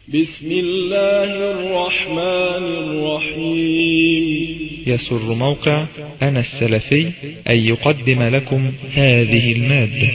بسم الله الرحمن الرحيم يسر موقع أنا السلفي أن يقدم لكم هذه المادة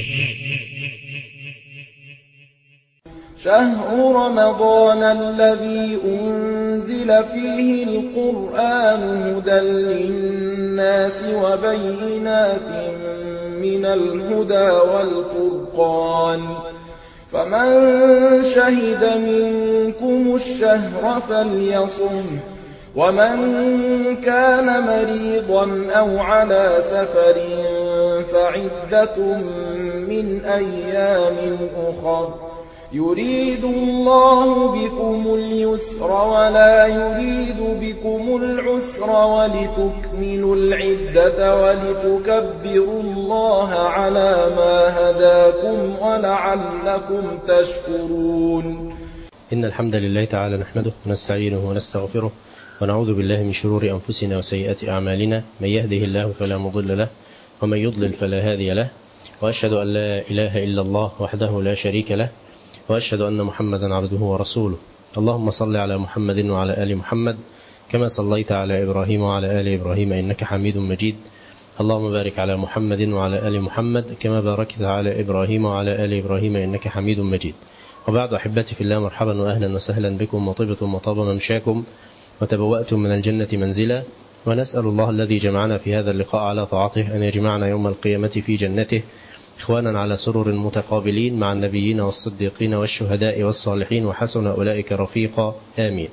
شهر رمضان الذي أنزل فيه القرآن هدى للناس وبينات من الهدى والفرقان فمن شهد منكم الشهر فليصم ومن كان مريضا أو على سفر فعدة من أيام أخر يريد الله بكم اليسر ولا يريد بكم العسر ولتكملوا العدة ولتكبروا الله على ما هداكم ولعلكم تشكرون إن الحمد لله تعالى نحمده ونستعينه ونستغفره ونعوذ بالله من شرور أنفسنا وسيئات أعمالنا من يهده الله فلا مضل له ومن يضلل فلا هادي له وأشهد أن لا إله إلا الله وحده لا شريك له وأشهد أن محمدا عبده ورسوله اللهم صل على محمد وعلى آل محمد كما صليت على إبراهيم وعلى آل إبراهيم إنك حميد مجيد اللهم بارك على محمد وعلى آل محمد كما باركت على إبراهيم وعلى آل إبراهيم إنك حميد مجيد وبعد أحبتي في الله مرحبا وأهلا وسهلا بكم وطبتم وطاب ممشاكم وتبوأتم من الجنة منزلا ونسأل الله الذي جمعنا في هذا اللقاء على طاعته أن يجمعنا يوم القيامة في جنته إخوانا على سرر متقابلين مع النبيين والصديقين والشهداء والصالحين وحسن أولئك رفيقا آمين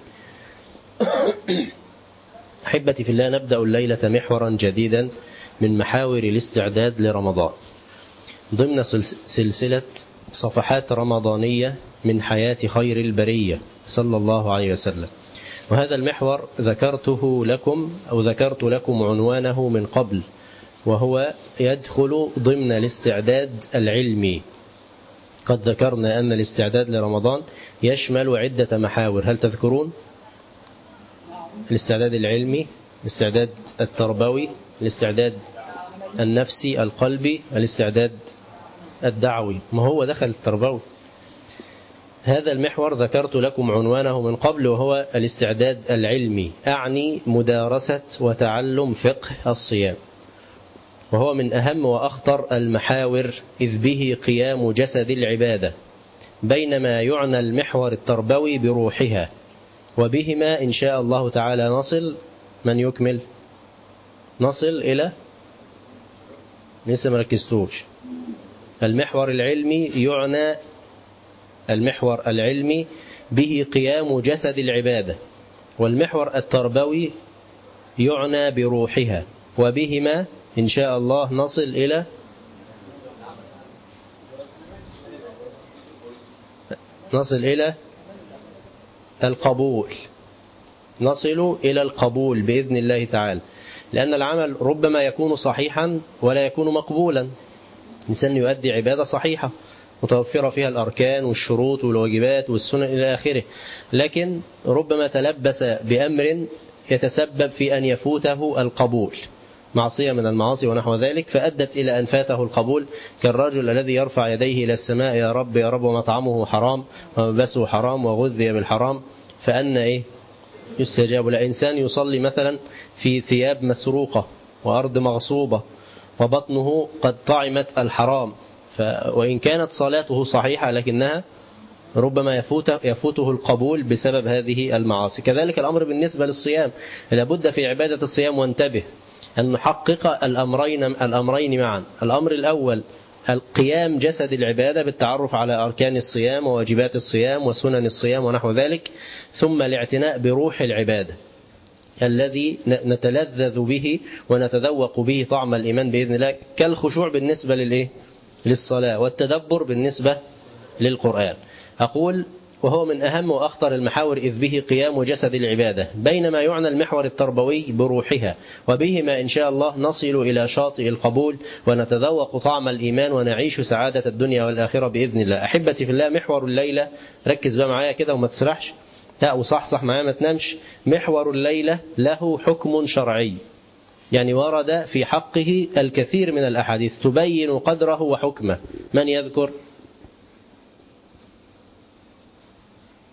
أحبتي في الله نبدأ الليلة محورا جديدا من محاور الاستعداد لرمضان ضمن سلسلة صفحات رمضانية من حياة خير البرية صلى الله عليه وسلم وهذا المحور ذكرته لكم أو ذكرت لكم عنوانه من قبل وهو يدخل ضمن الاستعداد العلمي قد ذكرنا أن الاستعداد لرمضان يشمل عدة محاور هل تذكرون الاستعداد العلمي الاستعداد التربوي الاستعداد النفسي القلبي الاستعداد الدعوي ما هو دخل التربوي هذا المحور ذكرت لكم عنوانه من قبل وهو الاستعداد العلمي أعني مدارسة وتعلم فقه الصيام وهو من أهم وأخطر المحاور إذ به قيام جسد العبادة بينما يعنى المحور التربوي بروحها وبهما إن شاء الله تعالى نصل من يكمل نصل إلى لسه مركزتوش المحور العلمي يعنى المحور العلمي به قيام جسد العبادة والمحور التربوي يعنى بروحها وبهما إن شاء الله نصل إلى نصل إلى القبول نصل إلى القبول بإذن الله تعالى لأن العمل ربما يكون صحيحا ولا يكون مقبولا إنسان يؤدي عبادة صحيحة متوفرة فيها الأركان والشروط والواجبات والسنن إلى آخره لكن ربما تلبس بأمر يتسبب في أن يفوته القبول معصية من المعاصي ونحو ذلك فأدت إلى أن فاته القبول كالرجل الذي يرفع يديه إلى السماء يا رب يا رب ومطعمه حرام وملبسه حرام وغذي بالحرام فأن إيه يستجاب لإنسان يصلي مثلا في ثياب مسروقة وأرض مغصوبة وبطنه قد طعمت الحرام ف وإن كانت صلاته صحيحة لكنها ربما يفوت يفوته القبول بسبب هذه المعاصي كذلك الأمر بالنسبة للصيام لابد في عبادة الصيام وانتبه أن نحقق الأمرين الأمرين معا الأمر الأول القيام جسد العبادة بالتعرف على أركان الصيام وواجبات الصيام وسنن الصيام ونحو ذلك ثم الاعتناء بروح العبادة الذي نتلذذ به ونتذوق به طعم الإيمان بإذن الله كالخشوع بالنسبة للإيه؟ للصلاة والتدبر بالنسبة للقرآن أقول وهو من أهم وأخطر المحاور إذ به قيام جسد العبادة بينما يعنى المحور التربوي بروحها وبهما إن شاء الله نصل إلى شاطئ القبول ونتذوق طعم الإيمان ونعيش سعادة الدنيا والآخرة بإذن الله أحبتي في الله محور الليلة ركز بقى معايا كده وما تسرحش لا وصحصح معايا ما تنامش محور الليلة له حكم شرعي يعني ورد في حقه الكثير من الأحاديث تبين قدره وحكمه من يذكر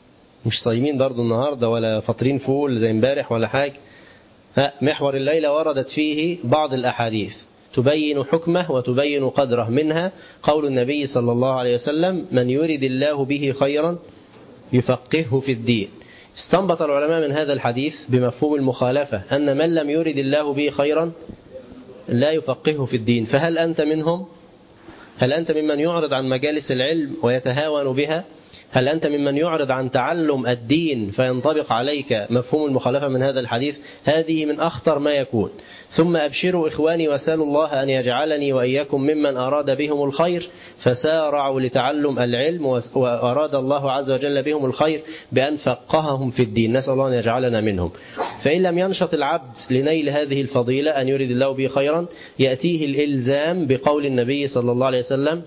مش صايمين برضو النهاردة ولا فاطرين فول زي امبارح ولا حاجة ها محور الليلة وردت فيه بعض الأحاديث تبين حكمه وتبين قدره منها قول النبي صلى الله عليه وسلم من يرد الله به خيرا يفقهه في الدين استنبط العلماء من هذا الحديث بمفهوم المخالفة أن من لم يرد الله به خيرا لا يفقهه في الدين فهل أنت منهم هل أنت ممن يعرض عن مجالس العلم ويتهاون بها هل أنت ممن يعرض عن تعلم الدين فينطبق عليك مفهوم المخالفة من هذا الحديث هذه من أخطر ما يكون ثم أبشروا إخواني وسألوا الله أن يجعلني وإياكم ممن أراد بهم الخير فسارعوا لتعلم العلم وأراد الله عز وجل بهم الخير بأن فقههم في الدين نسأل الله أن يجعلنا منهم فإن لم ينشط العبد لنيل هذه الفضيلة أن يريد الله به خيرا يأتيه الإلزام بقول النبي صلى الله عليه وسلم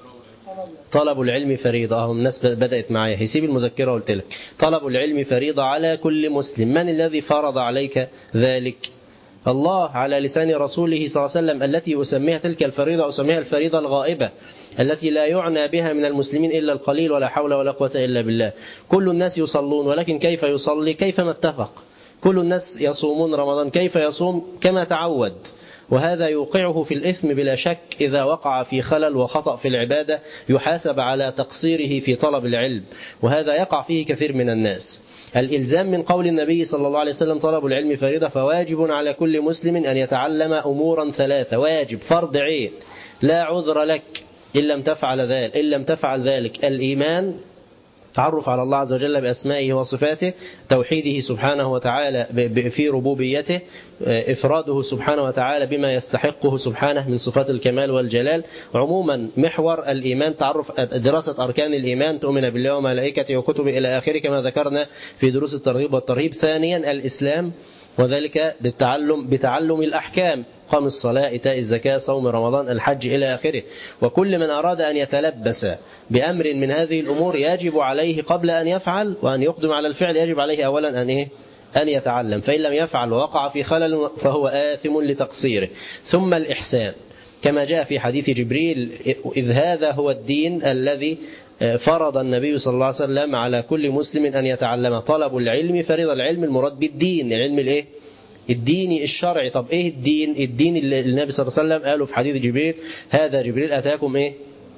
طلب العلم فريضة أهم الناس بدأت معايا هيسيب المذكرة قلت لك طلب العلم فريضة على كل مسلم من الذي فرض عليك ذلك الله على لسان رسوله صلى الله عليه وسلم التي أسميها تلك الفريضة أسميها الفريضة الغائبة التي لا يعنى بها من المسلمين إلا القليل ولا حول ولا قوة إلا بالله كل الناس يصلون ولكن كيف يصلي كيفما اتفق كل الناس يصومون رمضان كيف يصوم كما تعود وهذا يوقعه في الإثم بلا شك إذا وقع في خلل وخطأ في العبادة يحاسب على تقصيره في طلب العلم وهذا يقع فيه كثير من الناس الإلزام من قول النبي صلى الله عليه وسلم طلب العلم فريضة فواجب على كل مسلم أن يتعلم أمورا ثلاثة واجب فرض عين لا عذر لك إن لم تفعل ذلك إن لم تفعل ذلك الإيمان تعرف على الله عز وجل بأسمائه وصفاته توحيده سبحانه وتعالى في ربوبيته إفراده سبحانه وتعالى بما يستحقه سبحانه من صفات الكمال والجلال عموما محور الإيمان تعرف دراسة أركان الإيمان تؤمن بالله وملائكته وكتبه إلى آخره كما ذكرنا في دروس الترغيب والترهيب ثانيا الإسلام وذلك بالتعلم بتعلم الأحكام قام الصلاة إيتاء الزكاة صوم رمضان الحج إلى آخره وكل من أراد أن يتلبس بأمر من هذه الأمور يجب عليه قبل أن يفعل وأن يقدم على الفعل يجب عليه أولا أن إيه أن يتعلم فإن لم يفعل ووقع في خلل فهو آثم لتقصيره ثم الإحسان كما جاء في حديث جبريل إذ هذا هو الدين الذي فرض النبي صلى الله عليه وسلم على كل مسلم أن يتعلم طلب العلم فرض العلم المراد بالدين علم الإيه الديني الشرعي طب ايه الدين الدين اللي النبي صلى الله عليه وسلم قاله في حديث جبريل هذا جبريل اتاكم ايه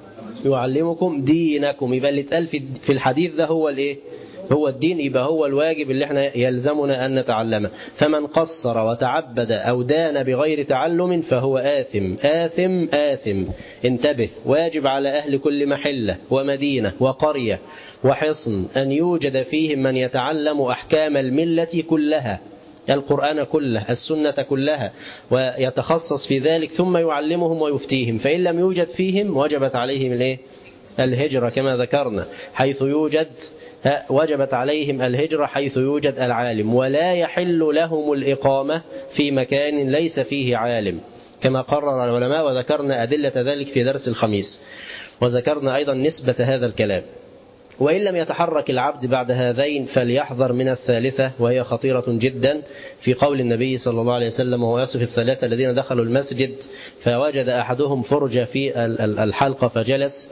يعلمكم دينكم يبقى اللي اتقال في الحديث ده هو الايه هو الدين يبقى هو الواجب اللي احنا يلزمنا أن نتعلمه فمن قصر وتعبد أو دان بغير تعلم فهو آثم آثم آثم انتبه واجب على أهل كل محلة ومدينة وقرية وحصن أن يوجد فيهم من يتعلم أحكام الملة كلها القرآن كله السنة كلها ويتخصص في ذلك ثم يعلمهم ويفتيهم فإن لم يوجد فيهم وجبت عليهم الايه الهجرة كما ذكرنا حيث يوجد وجبت عليهم الهجرة حيث يوجد العالم ولا يحل لهم الإقامة في مكان ليس فيه عالم كما قرر العلماء وذكرنا أدلة ذلك في درس الخميس وذكرنا أيضا نسبة هذا الكلام وإن لم يتحرك العبد بعد هذين فليحذر من الثالثة وهي خطيرة جدا في قول النبي صلى الله عليه وسلم وهو يصف الثلاثة الذين دخلوا المسجد فوجد أحدهم فرجة في الحلقة فجلس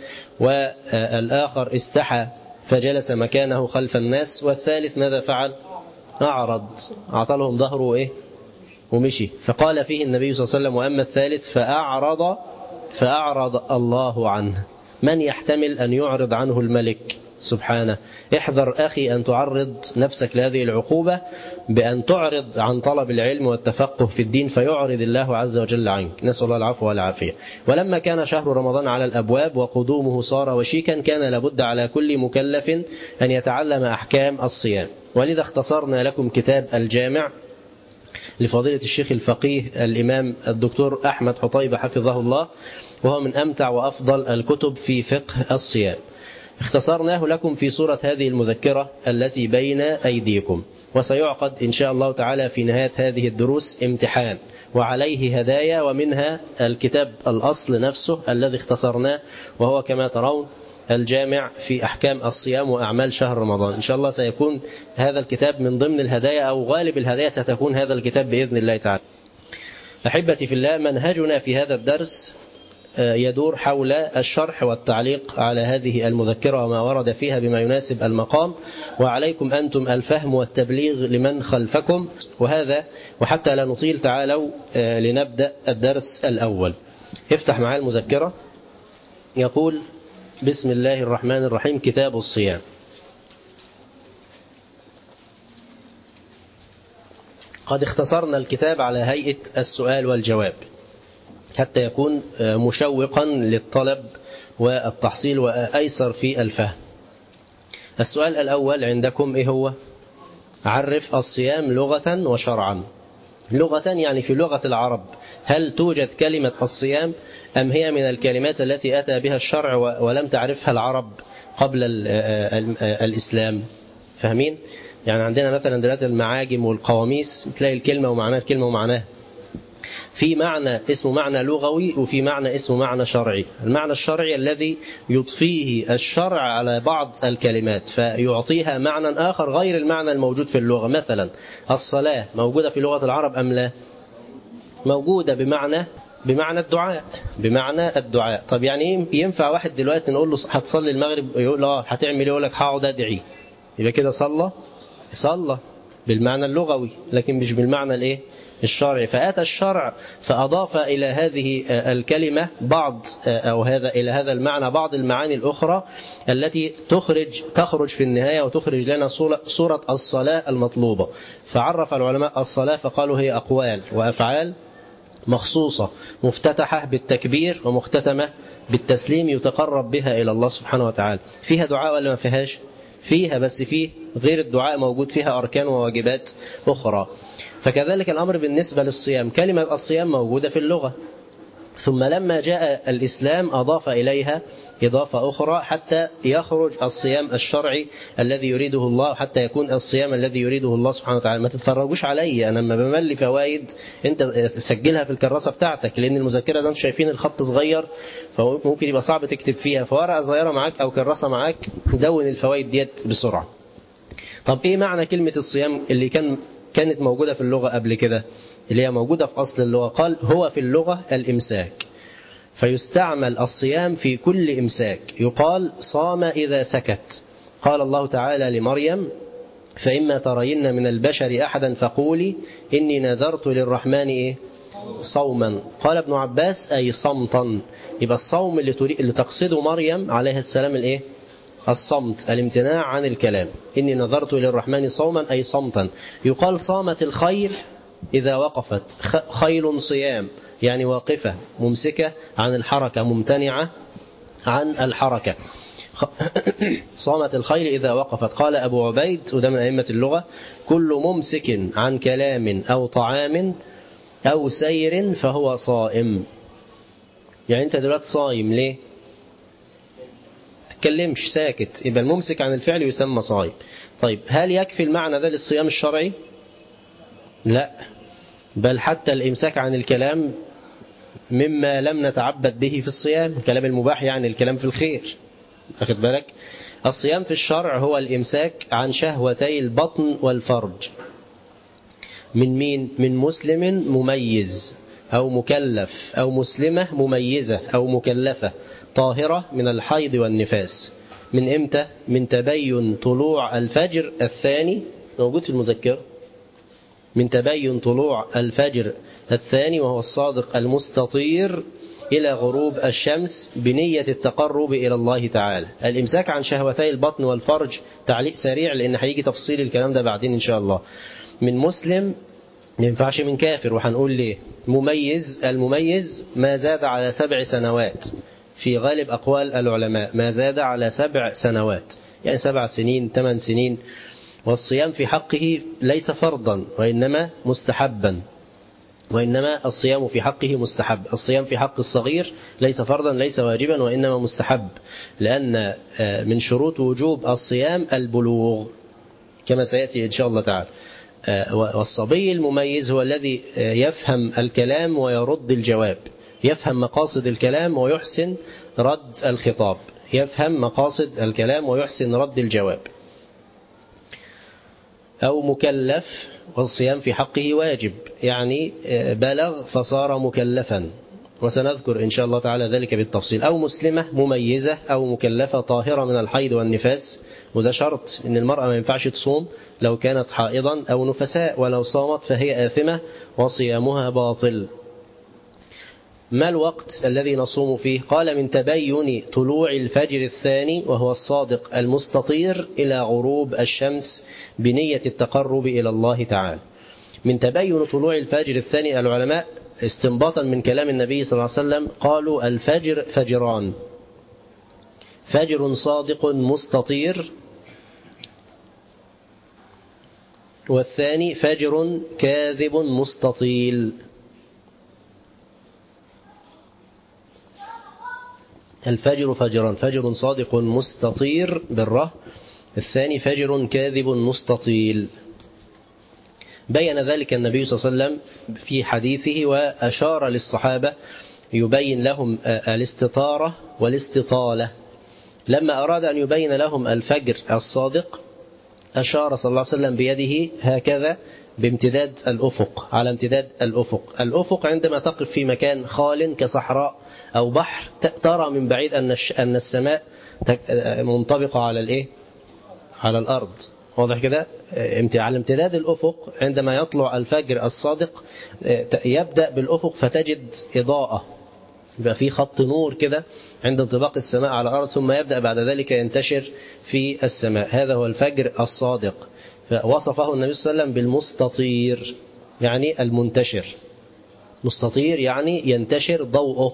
والآخر استحى فجلس مكانه خلف الناس والثالث ماذا فعل أعرض أعطلهم ظهره إيه ومشي فقال فيه النبي صلى الله عليه وسلم وأما الثالث فأعرض فأعرض الله عنه من يحتمل أن يعرض عنه الملك سبحانه احذر أخي أن تعرض نفسك لهذه العقوبة بأن تعرض عن طلب العلم والتفقه في الدين فيعرض الله عز وجل عنك نسأل الله العفو والعافية ولما كان شهر رمضان على الأبواب وقدومه صار وشيكا كان لابد على كل مكلف أن يتعلم أحكام الصيام ولذا اختصرنا لكم كتاب الجامع لفضيلة الشيخ الفقيه الإمام الدكتور أحمد حطيبة حفظه الله وهو من أمتع وأفضل الكتب في فقه الصيام اختصرناه لكم في صورة هذه المذكرة التي بين أيديكم وسيعقد إن شاء الله تعالى في نهاية هذه الدروس امتحان وعليه هدايا ومنها الكتاب الأصل نفسه الذي اختصرناه وهو كما ترون الجامع في أحكام الصيام وأعمال شهر رمضان إن شاء الله سيكون هذا الكتاب من ضمن الهدايا أو غالب الهدايا ستكون هذا الكتاب بإذن الله تعالى أحبتي في الله منهجنا في هذا الدرس يدور حول الشرح والتعليق على هذه المذكرة وما ورد فيها بما يناسب المقام وعليكم أنتم الفهم والتبليغ لمن خلفكم وهذا وحتى لا نطيل تعالوا لنبدأ الدرس الأول افتح معاه المذكرة يقول بسم الله الرحمن الرحيم كتاب الصيام قد اختصرنا الكتاب على هيئة السؤال والجواب حتى يكون مشوقا للطلب والتحصيل وأيسر في الفهم السؤال الأول عندكم إيه هو عرف الصيام لغة وشرعا لغة يعني في لغة العرب هل توجد كلمة الصيام أم هي من الكلمات التي أتى بها الشرع ولم تعرفها العرب قبل الإسلام فاهمين؟ يعني عندنا مثلا دلوقتي المعاجم والقواميس تلاقي الكلمة ومعناها الكلمة ومعناها في معنى اسمه معنى لغوي وفي معنى اسمه معنى شرعي المعنى الشرعي الذي يضفيه الشرع على بعض الكلمات فيعطيها معنى آخر غير المعنى الموجود في اللغة مثلا الصلاة موجودة في لغة العرب أم لا موجودة بمعنى بمعنى الدعاء بمعنى الدعاء طب يعني ينفع واحد دلوقتي نقول له هتصلي المغرب يقول له هتعمل ايه يقول لك هقعد ادعي يبقى كده صلى صلى بالمعنى اللغوي لكن مش بالمعنى الايه الشرعي فأتى الشرع فأضاف إلى هذه الكلمة بعض أو هذا إلى هذا المعنى بعض المعاني الأخرى التي تخرج تخرج في النهاية وتخرج لنا صورة الصلاة المطلوبة فعرف العلماء الصلاة فقالوا هي أقوال وأفعال مخصوصة مفتتحة بالتكبير ومختتمة بالتسليم يتقرب بها إلى الله سبحانه وتعالى فيها دعاء ولا ما فيهاش فيها بس فيه غير الدعاء موجود فيها أركان وواجبات أخرى فكذلك الأمر بالنسبة للصيام كلمة الصيام موجودة في اللغة ثم لما جاء الإسلام أضاف إليها إضافة أخرى حتى يخرج الصيام الشرعي الذي يريده الله حتى يكون الصيام الذي يريده الله سبحانه وتعالى ما تتفرجوش علي أنا لما بملي فوائد أنت سجلها في الكراسة بتاعتك لأن المذكرة ده شايفين الخط صغير فممكن يبقى صعب تكتب فيها فورقة صغيرة معاك أو كراسة معاك دون الفوائد ديت بسرعة طب إيه معنى كلمة الصيام اللي كان كانت موجودة في اللغة قبل كده اللي هي موجودة في أصل اللغة قال هو في اللغة الإمساك فيستعمل الصيام في كل إمساك يقال صام إذا سكت قال الله تعالى لمريم فإما ترين من البشر أحدا فقولي إني نذرت للرحمن إيه؟ صوما قال ابن عباس أي صمتا يبقى الصوم اللي, تريد اللي تقصده مريم عليه السلام الإيه؟ الصمت الامتناع عن الكلام إني نظرت للرحمن صوما أي صمتا يقال صامت الخيل إذا وقفت خيل صيام يعني واقفة ممسكة عن الحركة ممتنعة عن الحركة صامت الخيل إذا وقفت قال أبو عبيد وده من أئمة اللغة كل ممسك عن كلام أو طعام أو سير فهو صائم يعني أنت دلوقتي صايم ليه تتكلمش ساكت يبقى الممسك عن الفعل يسمى صايم طيب هل يكفي المعنى ده للصيام الشرعي لا بل حتى الإمساك عن الكلام مما لم نتعبد به في الصيام الكلام المباح يعني الكلام في الخير أخذ بالك الصيام في الشرع هو الإمساك عن شهوتي البطن والفرج من مين؟ من مسلم مميز أو مكلف أو مسلمة مميزة أو مكلفة طاهرة من الحيض والنفاس من إمتى؟ من تبين طلوع الفجر الثاني موجود في المذكرة من تبين طلوع الفجر الثاني وهو الصادق المستطير إلى غروب الشمس بنية التقرب إلى الله تعالى الإمساك عن شهوتي البطن والفرج تعليق سريع لأن هيجي تفصيل الكلام ده بعدين إن شاء الله من مسلم ما ينفعش من كافر وهنقول ليه مميز المميز ما زاد على سبع سنوات في غالب أقوال العلماء ما زاد على سبع سنوات يعني سبع سنين ثمان سنين والصيام في حقه ليس فرضا وإنما مستحبا وإنما الصيام في حقه مستحب الصيام في حق الصغير ليس فرضا ليس واجبا وإنما مستحب لأن من شروط وجوب الصيام البلوغ كما سيأتي إن شاء الله تعالى والصبي المميز هو الذي يفهم الكلام ويرد الجواب يفهم مقاصد الكلام ويحسن رد الخطاب يفهم مقاصد الكلام ويحسن رد الجواب أو مكلف والصيام في حقه واجب يعني بلغ فصار مكلفا وسنذكر إن شاء الله تعالى ذلك بالتفصيل أو مسلمة مميزة أو مكلفة طاهرة من الحيض والنفاس وده شرط إن المرأة ما ينفعش تصوم لو كانت حائضا أو نفساء ولو صامت فهي آثمة وصيامها باطل ما الوقت الذي نصوم فيه قال من تبين طلوع الفجر الثاني وهو الصادق المستطير إلى غروب الشمس بنية التقرب إلى الله تعالى من تبين طلوع الفجر الثاني العلماء استنباطا من كلام النبي صلى الله عليه وسلم قالوا الفجر فجران فجر صادق مستطير والثاني فجر كاذب مستطيل الفجر فجران فجر صادق مستطير بالره الثاني فجر كاذب مستطيل بين ذلك النبي صلى الله عليه وسلم في حديثه وأشار للصحابة يبين لهم الاستطارة والاستطالة لما أراد أن يبين لهم الفجر الصادق أشار صلى الله عليه وسلم بيده هكذا بامتداد الأفق على امتداد الأفق الأفق عندما تقف في مكان خال كصحراء أو بحر ترى من بعيد أن أن السماء منطبقة على الإيه؟ على الأرض واضح كده على امتداد الأفق عندما يطلع الفجر الصادق يبدأ بالأفق فتجد إضاءة يبقى في خط نور كده عند انطباق السماء على الأرض ثم يبدأ بعد ذلك ينتشر في السماء هذا هو الفجر الصادق فوصفه النبي صلى الله عليه وسلم بالمستطير يعني المنتشر مستطير يعني ينتشر ضوءه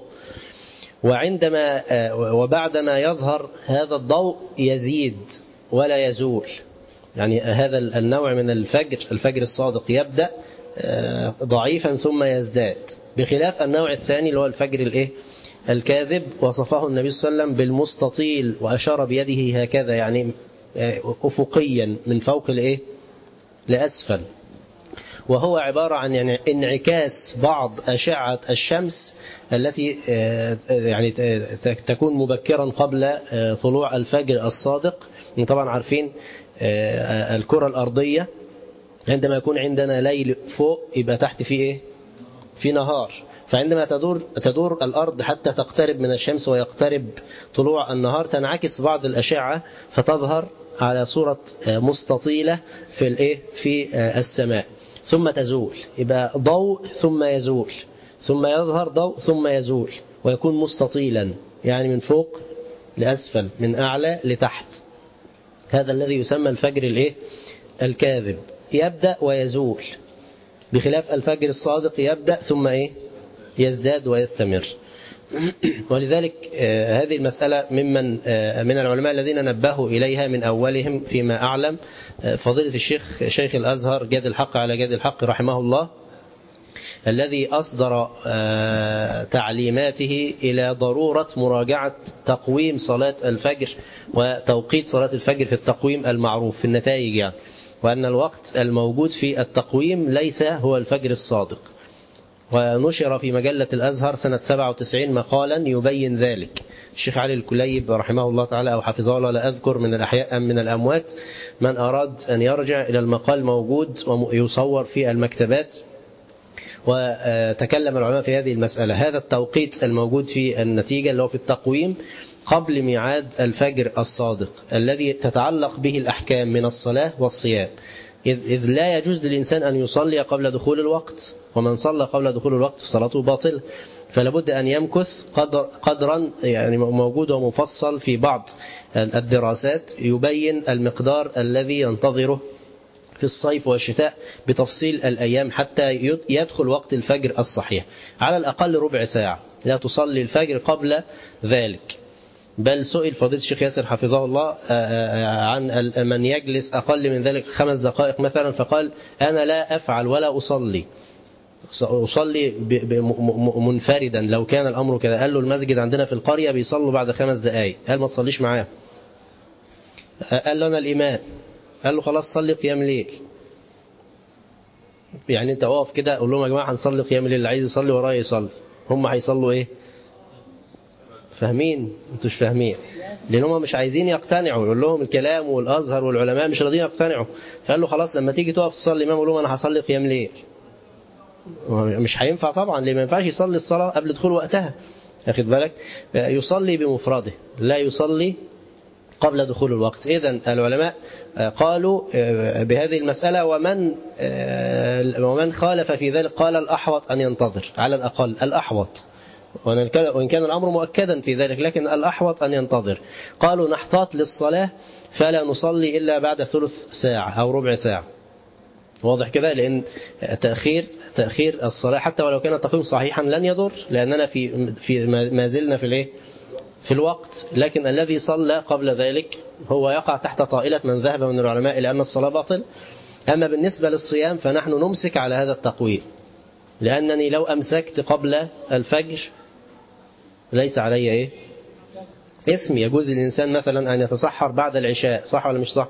وعندما وبعدما يظهر هذا الضوء يزيد ولا يزول يعني هذا النوع من الفجر الفجر الصادق يبدأ ضعيفا ثم يزداد بخلاف النوع الثاني اللي هو الفجر الايه الكاذب وصفه النبي صلى الله عليه وسلم بالمستطيل وأشار بيده هكذا يعني أفقيا من فوق الايه لأسفل وهو عبارة عن يعني انعكاس بعض أشعة الشمس التي يعني تكون مبكرا قبل طلوع الفجر الصادق طبعا عارفين الكرة الأرضية عندما يكون عندنا ليل فوق يبقى تحت في إيه؟ في نهار فعندما تدور تدور الأرض حتى تقترب من الشمس ويقترب طلوع النهار تنعكس بعض الأشعة فتظهر على صورة مستطيلة في الإيه؟ في السماء ثم تزول يبقى ضوء ثم يزول ثم يظهر ضوء ثم يزول ويكون مستطيلا يعني من فوق لأسفل من أعلى لتحت هذا الذي يسمى الفجر الايه الكاذب يبدأ ويزول بخلاف الفجر الصادق يبدأ ثم ايه يزداد ويستمر ولذلك هذه المسألة ممن من العلماء الذين نبهوا إليها من أولهم فيما أعلم فضيلة الشيخ شيخ الأزهر جاد الحق على جاد الحق رحمه الله الذي أصدر تعليماته إلى ضرورة مراجعة تقويم صلاة الفجر وتوقيت صلاة الفجر في التقويم المعروف في النتائج يعني وأن الوقت الموجود في التقويم ليس هو الفجر الصادق ونشر في مجلة الأزهر سنة 97 مقالا يبين ذلك الشيخ علي الكليب رحمه الله تعالى أو حفظه الله لا أذكر من الأحياء أم من الأموات من أراد أن يرجع إلى المقال موجود ويصور في المكتبات وتكلم العلماء في هذه المسألة هذا التوقيت الموجود في النتيجة اللي هو في التقويم قبل ميعاد الفجر الصادق الذي تتعلق به الأحكام من الصلاة والصيام إذ لا يجوز للإنسان أن يصلي قبل دخول الوقت ومن صلى قبل دخول الوقت فصلاته باطل فلا بد أن يمكث قدر قدرا يعني موجود ومفصل في بعض الدراسات يبين المقدار الذي ينتظره في الصيف والشتاء بتفصيل الأيام حتى يدخل وقت الفجر الصحيح على الأقل ربع ساعة لا تصلي الفجر قبل ذلك بل سئل فضيلة الشيخ ياسر حفظه الله عن من يجلس أقل من ذلك خمس دقائق مثلا فقال أنا لا أفعل ولا أصلي أصلي منفردا لو كان الأمر كذا قال له المسجد عندنا في القرية بيصلوا بعد خمس دقائق قال ما تصليش معاه قال له أنا الإمام قال له خلاص صلي قيام ليل يعني انت اقف كده قول لهم يا جماعه هنصلي قيام الليل اللي عايز يصلي ورايا يصلي هم هيصلوا ايه فاهمين انتوا مش فاهمين لان هم مش عايزين يقتنعوا يقول لهم الكلام والازهر والعلماء مش راضيين يقتنعوا فقال له خلاص لما تيجي تقف تصلي امام قول لهم انا هصلي قيام ليل مش هينفع طبعا ليه ما ينفعش يصلي الصلاة قبل دخول وقتها أخذ بالك يصلي بمفرده لا يصلي قبل دخول الوقت إذا العلماء قالوا بهذه المسألة ومن ومن خالف في ذلك قال الأحوط أن ينتظر على الأقل الأحوط وإن كان الأمر مؤكدا في ذلك لكن الأحوط أن ينتظر قالوا نحتاط للصلاة فلا نصلي إلا بعد ثلث ساعة أو ربع ساعة واضح كده لأن تأخير تأخير الصلاة حتى ولو كان التقويم صحيحا لن يضر لأننا في في ما زلنا في الايه في الوقت لكن الذي صلى قبل ذلك هو يقع تحت طائلة من ذهب من العلماء إلى أن الصلاة باطل أما بالنسبة للصيام فنحن نمسك على هذا التقويم لأنني لو أمسكت قبل الفجر ليس علي إيه إثم يجوز للإنسان مثلا أن يتصحر بعد العشاء صح ولا مش صح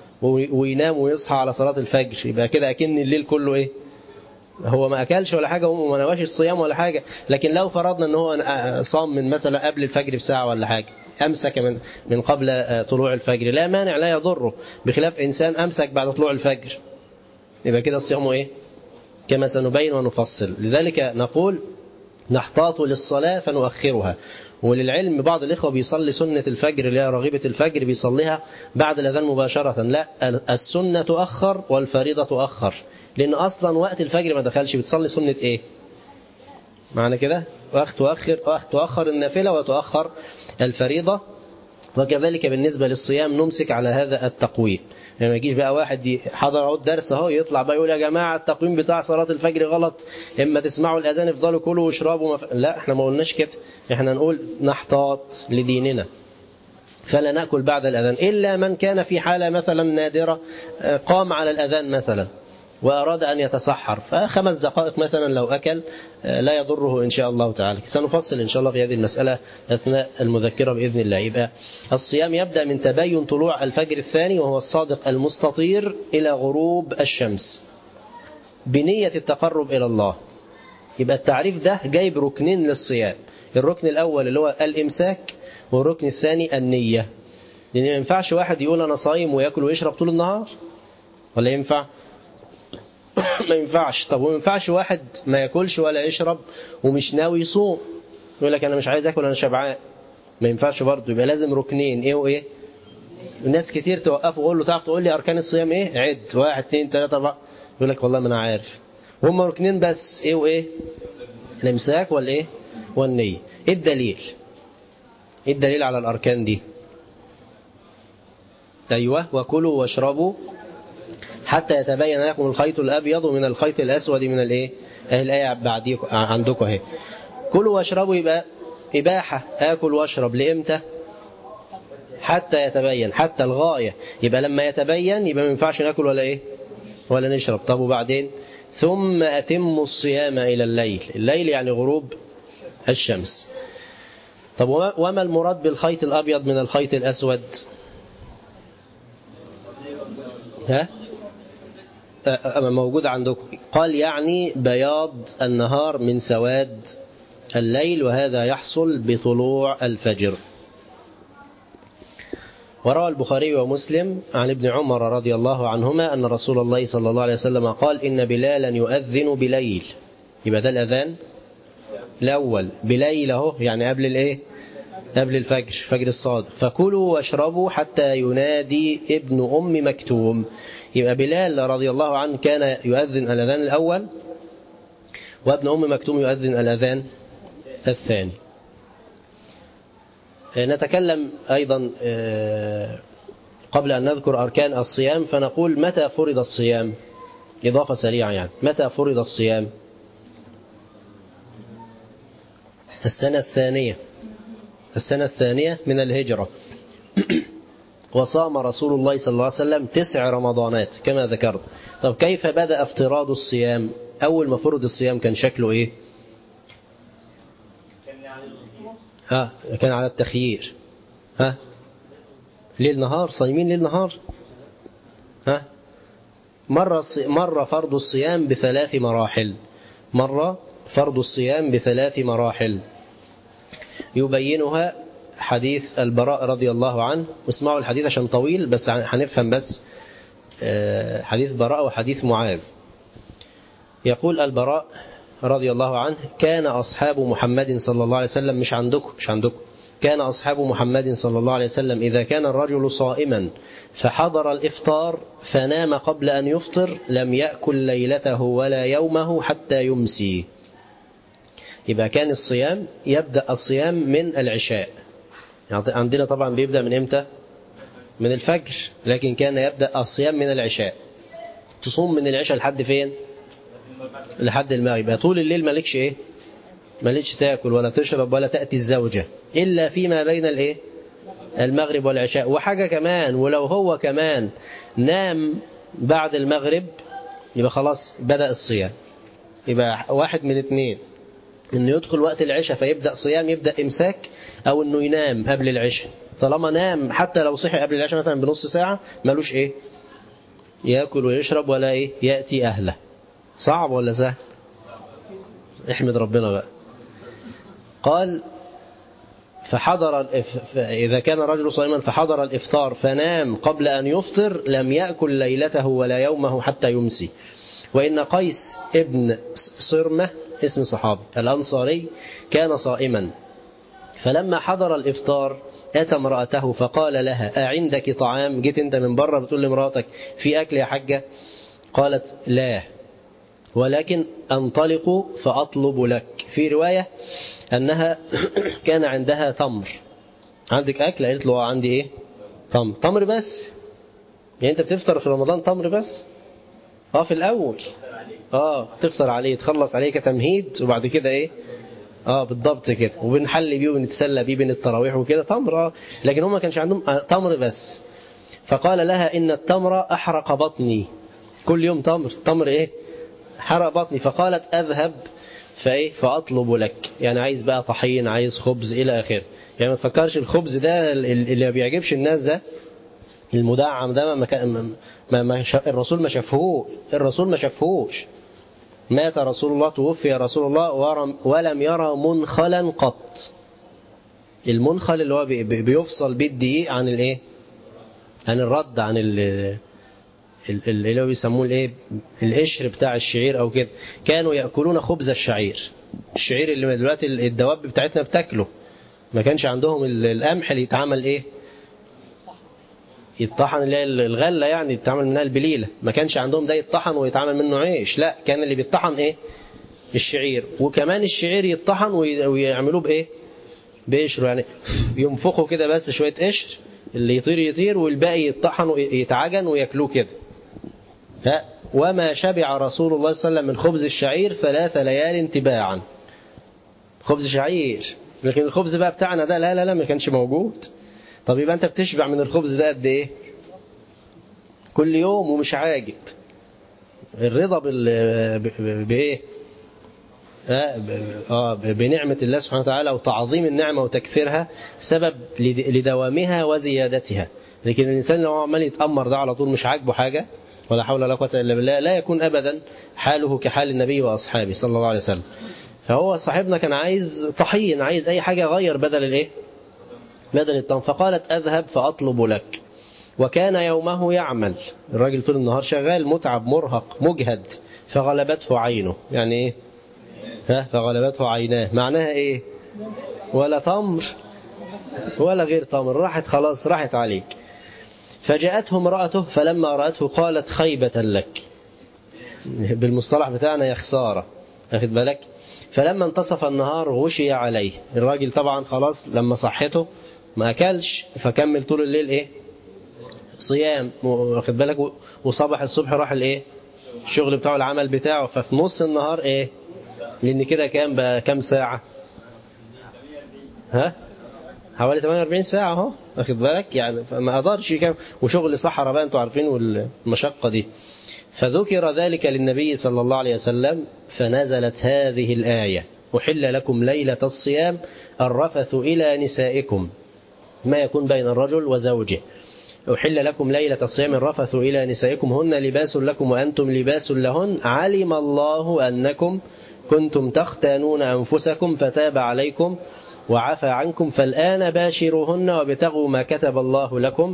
وينام ويصحى على صلاة الفجر يبقى كده أكن الليل كله إيه هو ما أكلش ولا حاجة وما نواش الصيام ولا حاجة لكن لو فرضنا أن هو صام من مثلا قبل الفجر بساعة ولا حاجة أمسك من من قبل طلوع الفجر لا مانع لا يضره بخلاف إنسان أمسك بعد طلوع الفجر يبقى كده صيامه إيه كما سنبين ونفصل لذلك نقول نحتاط للصلاة فنؤخرها وللعلم بعض الإخوة بيصلي سنة الفجر اللي هي رغيبة الفجر بيصليها بعد الأذان مباشرة لا السنة تؤخر والفريضة تؤخر لأن أصلا وقت الفجر ما دخلش بتصلي سنة إيه معنى كده تؤخر تؤخر النافلة وتؤخر الفريضة وكذلك بالنسبة للصيام نمسك على هذا التقويم يعني ما يجيش بقى واحد حضر عود درس اهو يطلع بقى يقول يا جماعة التقويم بتاع صلاة الفجر غلط اما تسمعوا الأذان افضلوا كلوا واشربوا مف... لا احنا ما قلناش كده احنا نقول نحتاط لديننا فلا نأكل بعد الأذان إلا من كان في حالة مثلا نادرة قام على الأذان مثلا وأراد أن يتسحر فخمس دقائق مثلا لو أكل لا يضره إن شاء الله تعالى سنفصل إن شاء الله في هذه المسألة أثناء المذكرة بإذن الله يبقى الصيام يبدأ من تبين طلوع الفجر الثاني وهو الصادق المستطير إلى غروب الشمس بنية التقرب إلى الله يبقى التعريف ده جايب ركنين للصيام الركن الأول اللي هو الإمساك والركن الثاني النية لأن ما ينفعش واحد يقول أنا صايم ويأكل ويشرب طول النهار ولا ينفع ما ينفعش طب وما ينفعش واحد ما ياكلش ولا يشرب ومش ناوي يصوم يقول لك انا مش عايز اكل انا شبعان ما ينفعش برضه يبقى لازم ركنين ايه وايه الناس كتير توقفه وقول له تعرف تقول لي اركان الصيام ايه عد واحد اثنين ثلاثة اربعة يقول لك والله ما انا عارف وهم ركنين بس ايه وايه الامساك والايه والنية ايه الدليل ايه الدليل على الاركان دي ايوه وكلوا واشربوا حتى يتبين لكم الخيط الأبيض من الخيط الأسود من الإيه الآية بعديكم عندكم اهي كلوا واشربوا يبقى إباحة آكل واشرب لإمتى حتى يتبين حتى الغاية يبقى لما يتبين يبقى ما ينفعش ناكل ولا إيه ولا نشرب طب وبعدين ثم أتم الصيام إلى الليل الليل يعني غروب الشمس طب وما المراد بالخيط الأبيض من الخيط الأسود ها موجود عندكم قال يعني بياض النهار من سواد الليل وهذا يحصل بطلوع الفجر وروى البخاري ومسلم عن ابن عمر رضي الله عنهما أن رسول الله صلى الله عليه وسلم قال إن بلالا يؤذن بليل يبقى ده الأذان الأول بليل اهو يعني قبل الإيه قبل الفجر فجر الصادق فكلوا واشربوا حتى ينادي ابن أم مكتوم يبقى بلال رضي الله عنه كان يؤذن الأذان الأول وابن أم مكتوم يؤذن الأذان الثاني نتكلم أيضا قبل أن نذكر أركان الصيام فنقول متى فرض الصيام إضافة سريعة يعني متى فرض الصيام السنة الثانية السنة الثانية من الهجرة وصام رسول الله صلى الله عليه وسلم تسع رمضانات كما ذكرت طب كيف بدأ افتراض الصيام أول ما فرض الصيام كان شكله إيه ها كان على التخيير ها ليل نهار صايمين ليل نهار ها مرة مرة فرض الصيام بثلاث مراحل مرة فرض الصيام بثلاث مراحل يبينها حديث البراء رضي الله عنه واسمعوا الحديث عشان طويل بس هنفهم بس حديث براء وحديث معاذ يقول البراء رضي الله عنه كان أصحاب محمد صلى الله عليه وسلم مش عندكم مش عندكم كان أصحاب محمد صلى الله عليه وسلم إذا كان الرجل صائما فحضر الإفطار فنام قبل أن يفطر لم يأكل ليلته ولا يومه حتى يمسي يبقى كان الصيام يبدأ الصيام من العشاء يعني عندنا طبعا بيبدأ من إمتى من الفجر لكن كان يبدأ الصيام من العشاء تصوم من العشاء لحد فين لحد المغرب طول الليل مالكش ايه مالكش تاكل ولا تشرب ولا تأتي الزوجة إلا فيما بين الايه المغرب والعشاء وحاجة كمان ولو هو كمان نام بعد المغرب يبقى خلاص بدأ الصيام يبقى واحد من اتنين انه يدخل وقت العشاء فيبدأ صيام يبدأ امساك او انه ينام قبل العشاء طالما نام حتى لو صحي قبل العشاء مثلا بنص ساعة ملوش ايه ياكل ويشرب ولا ايه يأتي اهله صعب ولا سهل احمد ربنا بقى قال فحضر إذا كان رجل صائما فحضر الإفطار فنام قبل أن يفطر لم يأكل ليلته ولا يومه حتى يمسي وإن قيس ابن صرمة اسم صحابي الأنصاري كان صائما فلما حضر الإفطار أتى امرأته فقال لها أعندك طعام جيت أنت من بره بتقول لمراتك في أكل يا حاجة قالت لا ولكن أنطلق فأطلب لك في رواية أنها كان عندها تمر عندك أكل قالت له عندي إيه تمر تمر بس يعني أنت بتفطر في رمضان تمر بس اه في الأول اه تفطر عليه تخلص عليه كتمهيد وبعد كده إيه اه بالضبط كده وبنحل بيه ونتسلى بيه بين التراويح وكده تمر اه لكن هم ما كانش عندهم تمر بس فقال لها إن التمر أحرق بطني كل يوم تمر تمر إيه حرق بطني فقالت أذهب فإيه فأطلب لك يعني عايز بقى طحين عايز خبز إلى آخره يعني ما تفكرش الخبز ده اللي ما بيعجبش الناس ده المدعم ده ما, كان ما, ما الرسول ما شافهوش الرسول ما شافهوش مات رسول الله توفي رسول الله ولم يرى منخلا قط المنخل اللي هو بيفصل بالدقيق عن الايه عن الرد عن اللي هو بيسموه الايه القشر بتاع الشعير او كده كانوا ياكلون خبز الشعير الشعير اللي دلوقتي الدواب بتاعتنا بتاكله ما كانش عندهم القمح اللي يتعمل ايه يطحن اللي هي الغله يعني يتعمل منها البليله ما كانش عندهم ده يطحن ويتعمل منه عيش لا كان اللي بيطحن ايه الشعير وكمان الشعير يطحن ويعملوه بايه بقشره يعني ينفخوا كده بس شويه قشر اللي يطير يطير والباقي يطحن ويتعجن وياكلوه كده وما شبع رسول الله صلى الله عليه وسلم من خبز الشعير ثلاث ليال تباعا خبز شعير لكن الخبز بقى بتاعنا ده لا لا لا ما كانش موجود طب يبقى انت بتشبع من الخبز ده قد ايه كل يوم ومش عاجب الرضا بال بايه آه بنعمة الله سبحانه وتعالى وتعظيم النعمة وتكثيرها سبب لدوامها وزيادتها لكن الإنسان لو عمال يتأمر ده على طول مش عاجبه حاجة ولا حول ولا قوة إلا بالله لا يكون أبدا حاله كحال النبي وأصحابه صلى الله عليه وسلم فهو صاحبنا كان عايز طحين عايز أي حاجة غير بدل الإيه بدل الطعام فقالت أذهب فأطلب لك وكان يومه يعمل الراجل طول النهار شغال متعب مرهق مجهد فغلبته عينه يعني إيه ها فغلبته عيناه معناها إيه ولا تمر ولا غير تمر راحت خلاص راحت عليك فجاءته امرأته فلما رأته قالت خيبة لك بالمصطلح بتاعنا يا خسارة أخذ بالك فلما انتصف النهار غشي عليه الراجل طبعا خلاص لما صحته ما أكلش فكمل طول الليل إيه صيام واخد بالك وصبح الصبح راح الإيه الشغل بتاعه العمل بتاعه ففي نص النهار إيه لأن كده كام بقى كام ساعة ها حوالي 48 ساعة اهو واخد بالك يعني ما قدرش كام وشغل صحراء بقى انتوا عارفين والمشقة دي فذكر ذلك للنبي صلى الله عليه وسلم فنزلت هذه الآية أحل لكم ليلة الصيام الرفث إلى نسائكم ما يكون بين الرجل وزوجه أحل لكم ليلة الصيام الرفث إلى نسائكم هن لباس لكم وأنتم لباس لهن علم الله أنكم كنتم تختانون أنفسكم فتاب عليكم وعفى عنكم فالآن باشروهن وابتغوا ما كتب الله لكم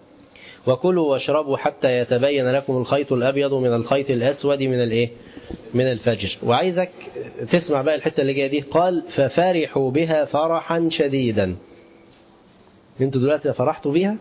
وكلوا واشربوا حتى يتبين لكم الخيط الأبيض من الخيط الأسود من الإيه؟ من الفجر وعايزك تسمع بقى الحتة اللي جاية دي قال ففرحوا بها فرحا شديدا انتوا دلوقتي فرحتوا بيها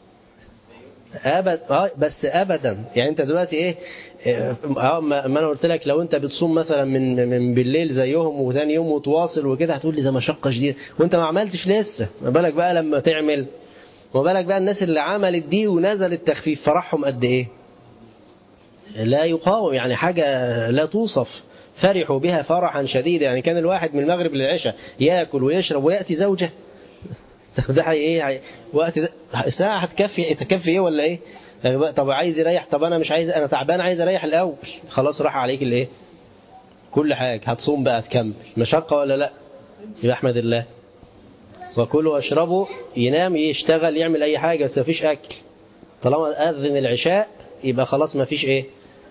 ابد اه بس ابدا يعني انت دلوقتي ايه اه ما انا قلت لك لو انت بتصوم مثلا من من بالليل زيهم وثاني يوم وتواصل وكده هتقول لي ده مشقه شديده وانت ما عملتش لسه ما بالك بقى لما تعمل ما بالك بقى الناس اللي عملت دي ونزل التخفيف فرحهم قد ايه لا يقاوم يعني حاجه لا توصف فرحوا بها فرحا شديدا يعني كان الواحد من المغرب للعشاء ياكل ويشرب وياتي زوجه ده حي ايه حي... وقت ده ساعة هتكفي تكفي ايه ولا ايه طب عايز يريح طب انا مش عايز انا تعبان عايز اريح الاول خلاص راح عليك الايه كل حاجة هتصوم بقى تكمل مشقة ولا لا يبقى احمد الله وكلوا واشربوا ينام يشتغل يعمل اي حاجة بس مفيش اكل طالما اذن العشاء يبقى خلاص مفيش ايه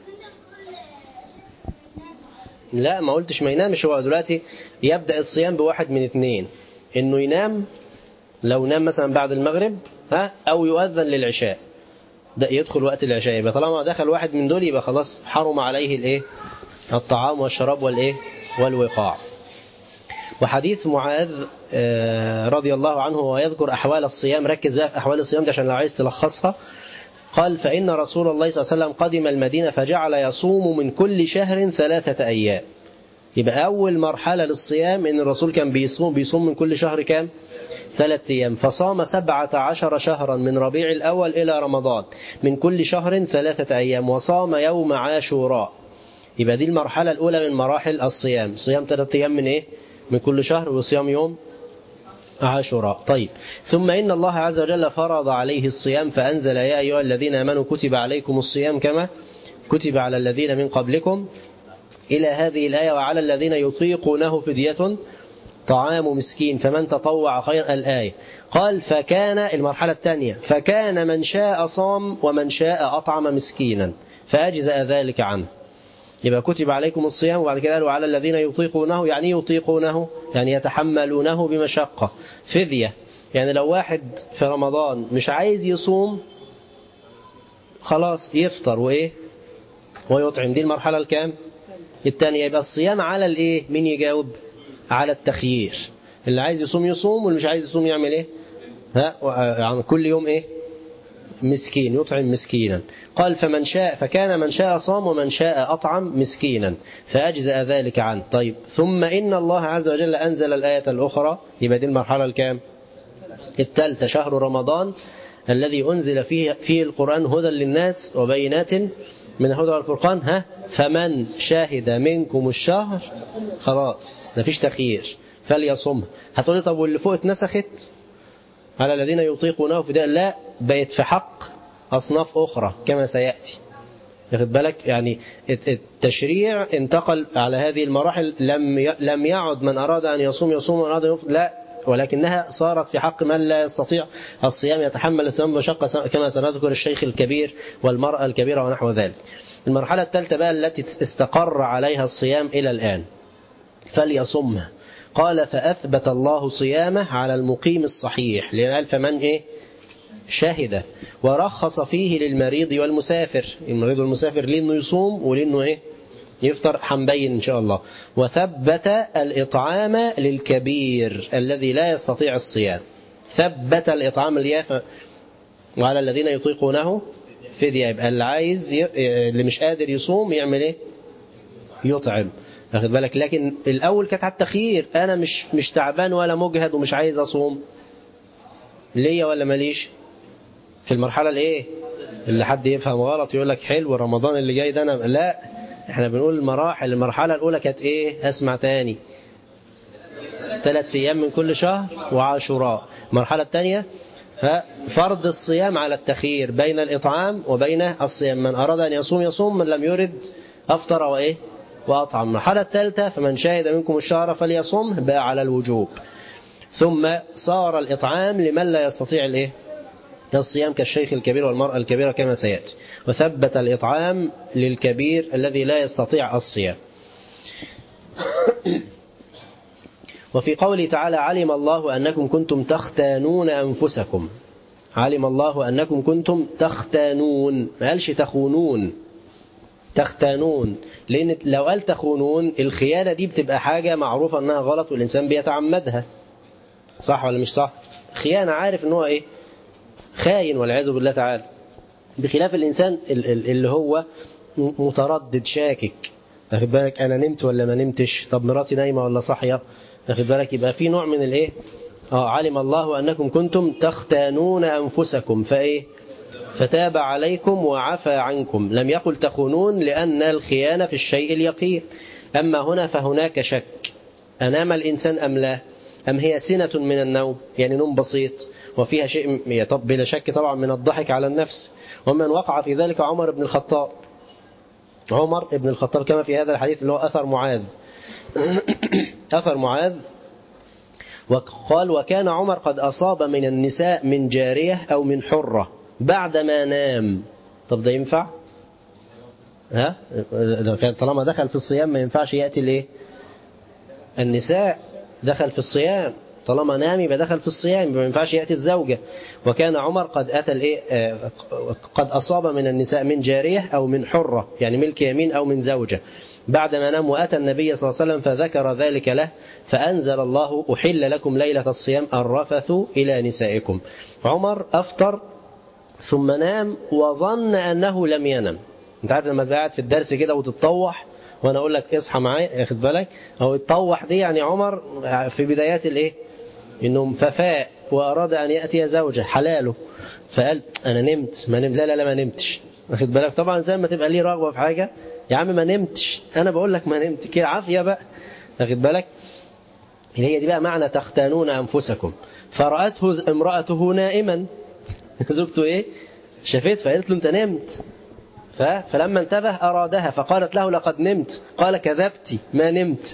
لا ما قلتش ما ينامش هو دلوقتي يبدأ الصيام بواحد من اثنين انه ينام لو نام مثلا بعد المغرب ها او يؤذن للعشاء ده يدخل وقت العشاء يبقى طالما دخل واحد من دول يبقى خلاص حرم عليه الايه الطعام والشراب والايه والوقاع وحديث معاذ رضي الله عنه ويذكر احوال الصيام ركز بقى في احوال الصيام ده عشان لو عايز تلخصها قال فإن رسول الله صلى الله عليه وسلم قدم المدينة فجعل يصوم من كل شهر ثلاثة أيام يبقى أول مرحلة للصيام إن الرسول كان بيصوم بيصوم من كل شهر كام ثلاثة أيام فصام سبعة عشر شهرا من ربيع الأول إلى رمضان من كل شهر ثلاثة أيام وصام يوم عاشوراء يبقى دي المرحلة الأولى من مراحل الصيام صيام ثلاثة أيام من إيه من كل شهر وصيام يوم عاشوراء طيب ثم إن الله عز وجل فرض عليه الصيام فأنزل يا أيها الذين آمنوا كتب عليكم الصيام كما كتب على الذين من قبلكم إلى هذه الآية وعلى الذين يطيقونه فدية طعام مسكين فمن تطوع خير الآية قال فكان المرحلة الثانية فكان من شاء صام ومن شاء أطعم مسكينا فأجزأ ذلك عنه يبقى كتب عليكم الصيام وبعد كده قالوا على الذين يطيقونه يعني يطيقونه يعني يتحملونه بمشقة فدية يعني لو واحد في رمضان مش عايز يصوم خلاص يفطر وإيه ويطعم دي المرحلة الكام الثانية يبقى الصيام على الإيه مين يجاوب على التخيير اللي عايز يصوم يصوم واللي مش عايز يصوم يعمل إيه ها يعني كل يوم إيه مسكين يطعم مسكينا قال فمن شاء فكان من شاء صام ومن شاء أطعم مسكينا فأجزأ ذلك عنه طيب ثم إن الله عز وجل أنزل الآية الأخرى يبقى دي المرحلة الكام الثالثة شهر رمضان الذي أنزل فيه, فيه القرآن هدى للناس وبينات من الهدى والفرقان ها فمن شاهد منكم الشهر خلاص مفيش تخيير فليصمه هتقولي طب واللي فوق اتنسخت على الذين يطيقونه فداء لا بقت في حق أصناف أخرى كما سيأتي ياخد بالك يعني التشريع انتقل على هذه المراحل لم لم يعد من أراد أن يصوم يصوم ومن أراد أن يفطر لا ولكنها صارت في حق من لا يستطيع الصيام يتحمل الصيام بمشقة كما سنذكر الشيخ الكبير والمرأة الكبيرة ونحو ذلك المرحلة الثالثة بقى التي استقر عليها الصيام إلى الآن فليصمها قال فأثبت الله صيامه على المقيم الصحيح لأن قال فمن إيه شهد ورخص فيه للمريض والمسافر المريض والمسافر لأنه يصوم ولأنه إيه يفطر حنبين إن شاء الله وثبت الإطعام للكبير الذي لا يستطيع الصيام ثبت الإطعام الياف وعلى الذين يطيقونه فدية يبقى اللي عايز ي... اللي مش قادر يصوم يعمل ايه يطعم واخد بالك لكن الاول كانت على التخيير انا مش مش تعبان ولا مجهد ومش عايز اصوم ليا ولا ماليش في المرحله الايه اللي حد يفهم غلط يقول لك حلو رمضان اللي جاي ده انا لا احنا بنقول المراحل المرحله الاولى كانت ايه اسمع تاني ثلاث ايام من كل شهر وعاشوراء المرحله الثانيه فرض الصيام على التخيير بين الإطعام وبين الصيام من أراد أن يصوم يصوم من لم يرد أفطر وإيه وأطعم المرحلة الثالثة فمن شاهد منكم الشهر فليصم بقى على الوجوب ثم صار الإطعام لمن لا يستطيع الإيه الصيام كالشيخ الكبير والمرأة الكبيرة كما سيأتي وثبت الإطعام للكبير الذي لا يستطيع الصيام وفي قوله تعالى علم الله أنكم كنتم تختانون أنفسكم علم الله أنكم كنتم تختانون ما قالش تخونون تختانون لأن لو قال تخونون الخيانة دي بتبقى حاجة معروفة أنها غلط والإنسان بيتعمدها صح ولا مش صح خيانة عارف أنه إيه خاين والعياذ بالله تعالى بخلاف الإنسان اللي هو متردد شاكك واخد بالك أنا نمت ولا ما نمتش طب مراتي نايمة ولا صاحية واخد بالك يبقى في نوع من الإيه آه علم الله أنكم كنتم تختانون أنفسكم فإيه فتاب عليكم وعفى عنكم لم يقل تخونون لأن الخيانة في الشيء اليقين أما هنا فهناك شك أنام الإنسان أم لا أم هي سنة من النوم يعني نوم بسيط وفيها شيء طب بلا شك طبعا من الضحك على النفس ومن وقع في ذلك عمر بن الخطاب عمر بن الخطاب كما في هذا الحديث اللي هو أثر معاذ أثر معاذ وقال وكان عمر قد أصاب من النساء من جارية أو من حرة بعدما نام طب ده ينفع ها كان طالما دخل في الصيام ما ينفعش يأتي الايه النساء دخل في الصيام طالما نام يبقى دخل في الصيام ما ينفعش يأتي الزوجة وكان عمر قد أتى الايه قد أصاب من النساء من جارية أو من حرة يعني ملك يمين أو من زوجة بعدما نام وأتى النبي صلى الله عليه وسلم فذكر ذلك له فأنزل الله أحل لكم ليلة الصيام الرفث إلى نسائكم عمر أفطر ثم نام وظن أنه لم ينم انت عارف لما تبقى قاعد في الدرس كده وتتطوح وانا اقول لك اصحى معايا ياخد بالك او يتطوح دي يعني عمر في بدايات الايه انه ففاء واراد ان ياتي زوجه حلاله فقال انا نمت ما نمت لا لا لا ما نمتش واخد بالك طبعا زي ما تبقى ليه رغبه في حاجه يا عم ما نمتش انا بقول لك ما نمت كده عافيه بقى واخد بالك هي دي بقى معنى تختانون انفسكم فرأته امرأته نائما زوجته ايه شافت فقالت له انت نمت فلما انتبه أرادها فقالت له لقد نمت قال كذبت ما نمت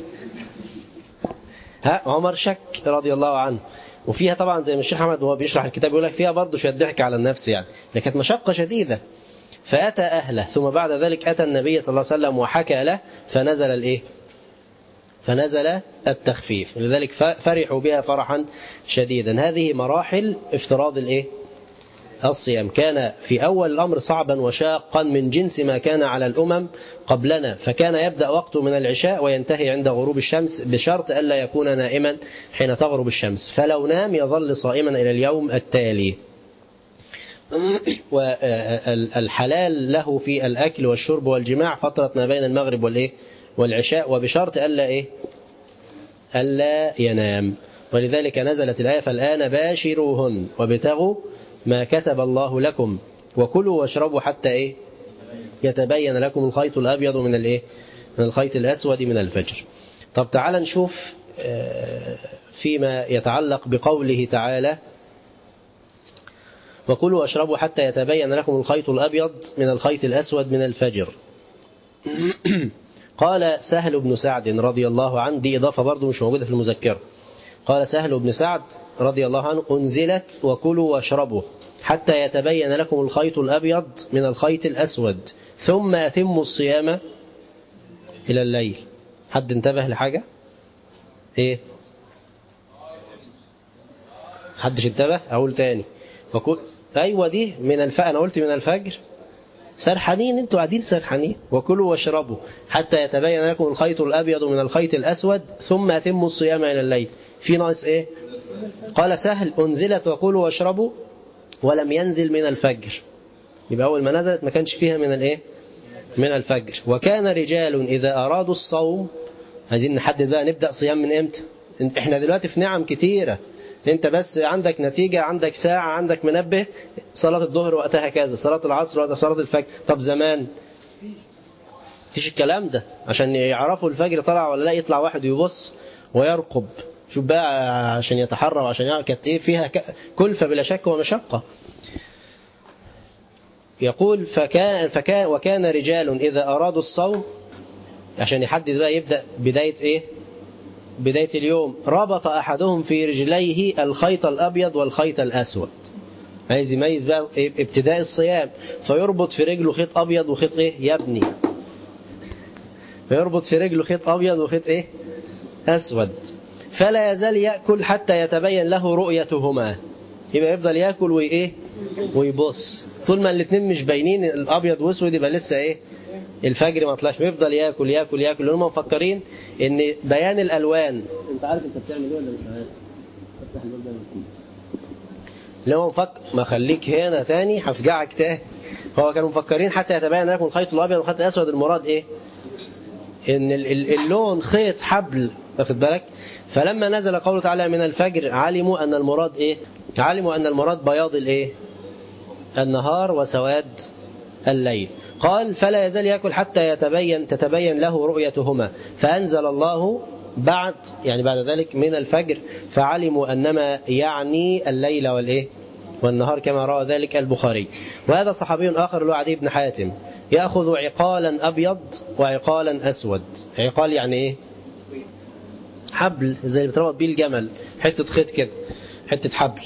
ها عمر شك رضي الله عنه وفيها طبعا زي ما الشيخ احمد وهو بيشرح الكتاب يقول لك فيها برضه شويه ضحك على النفس يعني لكن مشقه شديده فاتى اهله ثم بعد ذلك اتى النبي صلى الله عليه وسلم وحكى له فنزل الايه فنزل التخفيف لذلك فرحوا بها فرحا شديدا هذه مراحل افتراض الايه الصيام كان في أول الأمر صعبا وشاقا من جنس ما كان على الأمم قبلنا فكان يبدأ وقته من العشاء وينتهي عند غروب الشمس بشرط ألا يكون نائما حين تغرب الشمس فلو نام يظل صائما إلى اليوم التالي والحلال له في الأكل والشرب والجماع فترة ما بين المغرب والإيه والعشاء وبشرط ألا إيه ألا ينام ولذلك نزلت الآية فالآن باشروهن وابتغوا ما كتب الله لكم وكلوا واشربوا حتى ايه يتبين لكم الخيط الأبيض من الايه من الخيط الأسود من الفجر طب تعال نشوف فيما يتعلق بقوله تعالى وكلوا واشربوا حتى يتبين لكم الخيط الأبيض من الخيط الأسود من الفجر قال سهل بن سعد رضي الله عنه دي إضافة برضو مش موجودة في المذكرة قال سهل بن سعد رضي الله عنه أنزلت وكلوا واشربوا حتى يتبين لكم الخيط الأبيض من الخيط الأسود ثم أتموا الصيام إلى الليل حد انتبه لحاجة إيه حدش انتبه أقول تاني وكل أيوة دي من الف... أنا قلت من الفجر سرحانين انتوا قاعدين سرحانين وكلوا واشربوا حتى يتبين لكم الخيط الأبيض من الخيط الأسود ثم أتموا الصيام إلى الليل في ناقص إيه قال سهل أنزلت وكلوا واشربوا ولم ينزل من الفجر يبقى أول ما نزلت ما كانش فيها من الإيه من الفجر وكان رجال إذا أرادوا الصوم عايزين نحدد بقى نبدأ صيام من إمتى إحنا دلوقتي في نعم كتيرة انت بس عندك نتيجة عندك ساعة عندك منبه صلاة الظهر وقتها كذا صلاة العصر وقتها صلاة الفجر طب زمان فيش الكلام ده عشان يعرفوا الفجر طلع ولا لا يطلع واحد يبص ويرقب شوف بقى عشان يتحرى وعشان يعرف كانت ايه فيها كلفة بلا شك ومشقة يقول فكان, فكان وكان رجال إذا أرادوا الصوم عشان يحدد بقى يبدأ بداية ايه بداية اليوم ربط أحدهم في رجليه الخيط الأبيض والخيط الأسود عايز يميز بقى ابتداء الصيام فيربط في رجله خيط أبيض وخيط إيه يبني فيربط في رجله خيط أبيض وخيط إيه أسود فلا يزال يأكل حتى يتبين له رؤيتهما يبقى يفضل يأكل وإيه ويبص طول ما الاثنين مش باينين الأبيض وأسود يبقى لسه إيه الفجر ما طلعش بيفضل ياكل ياكل ياكل هم مفكرين ان بيان الالوان انت عارف انت بتعمل ايه ولا مش عارف افتح الباب ده اللي هو مفكر ما خليك هنا تاني هفجعك تاني هو كانوا مفكرين حتى يتبين لكم الخيط الابيض والخيط الاسود المراد ايه ان اللون خيط حبل واخد بالك فلما نزل قوله تعالى من الفجر علموا ان المراد ايه علموا ان المراد بياض الايه النهار وسواد الليل قال فلا يزال يأكل حتى يتبين تتبين له رؤيتهما فأنزل الله بعد يعني بعد ذلك من الفجر فعلموا أنما يعني الليل والإيه والنهار كما روى ذلك البخاري وهذا صحابي آخر له عدي بن حاتم يأخذ عقالا أبيض وعقالا أسود عقال يعني إيه حبل زي اللي بتربط بيه الجمل حتة خيط كده حتة حبل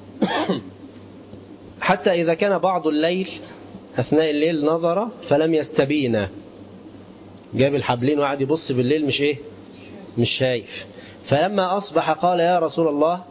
حتى إذا كان بعض الليل أثناء الليل نظر فلم يستبين جاب الحبلين وقعد يبص بالليل مش إيه مش شايف فلما أصبح قال يا رسول الله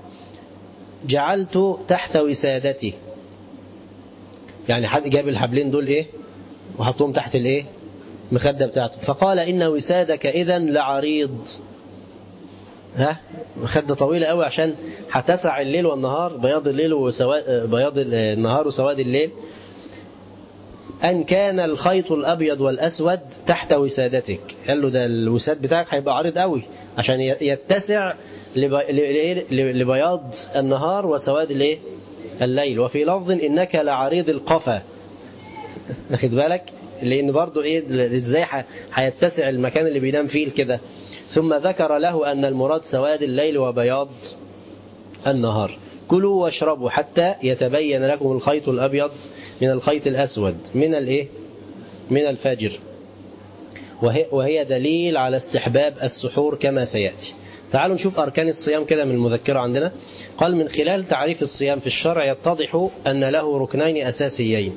جعلت تحت وسادتي يعني حد جاب الحبلين دول إيه وحطهم تحت الإيه مخدة بتاعته فقال إن وسادك إذا لعريض ها مخدة طويلة قوي عشان هتسع الليل والنهار بياض الليل وسواد بياض النهار وسواد الليل أن كان الخيط الأبيض والأسود تحت وسادتك قال له ده الوساد بتاعك هيبقى عريض قوي عشان يتسع لبياض النهار وسواد الايه الليل وفي لفظ إنك لعريض القفا واخد بالك لأن برضه إيه إزاي هيتسع المكان اللي بينام فيه كده ثم ذكر له أن المراد سواد الليل وبياض النهار كلوا واشربوا حتى يتبين لكم الخيط الأبيض من الخيط الأسود من الإيه؟ من الفجر وهي, وهي دليل على استحباب السحور كما سيأتي تعالوا نشوف أركان الصيام كده من المذكرة عندنا قال من خلال تعريف الصيام في الشرع يتضح أن له ركنين أساسيين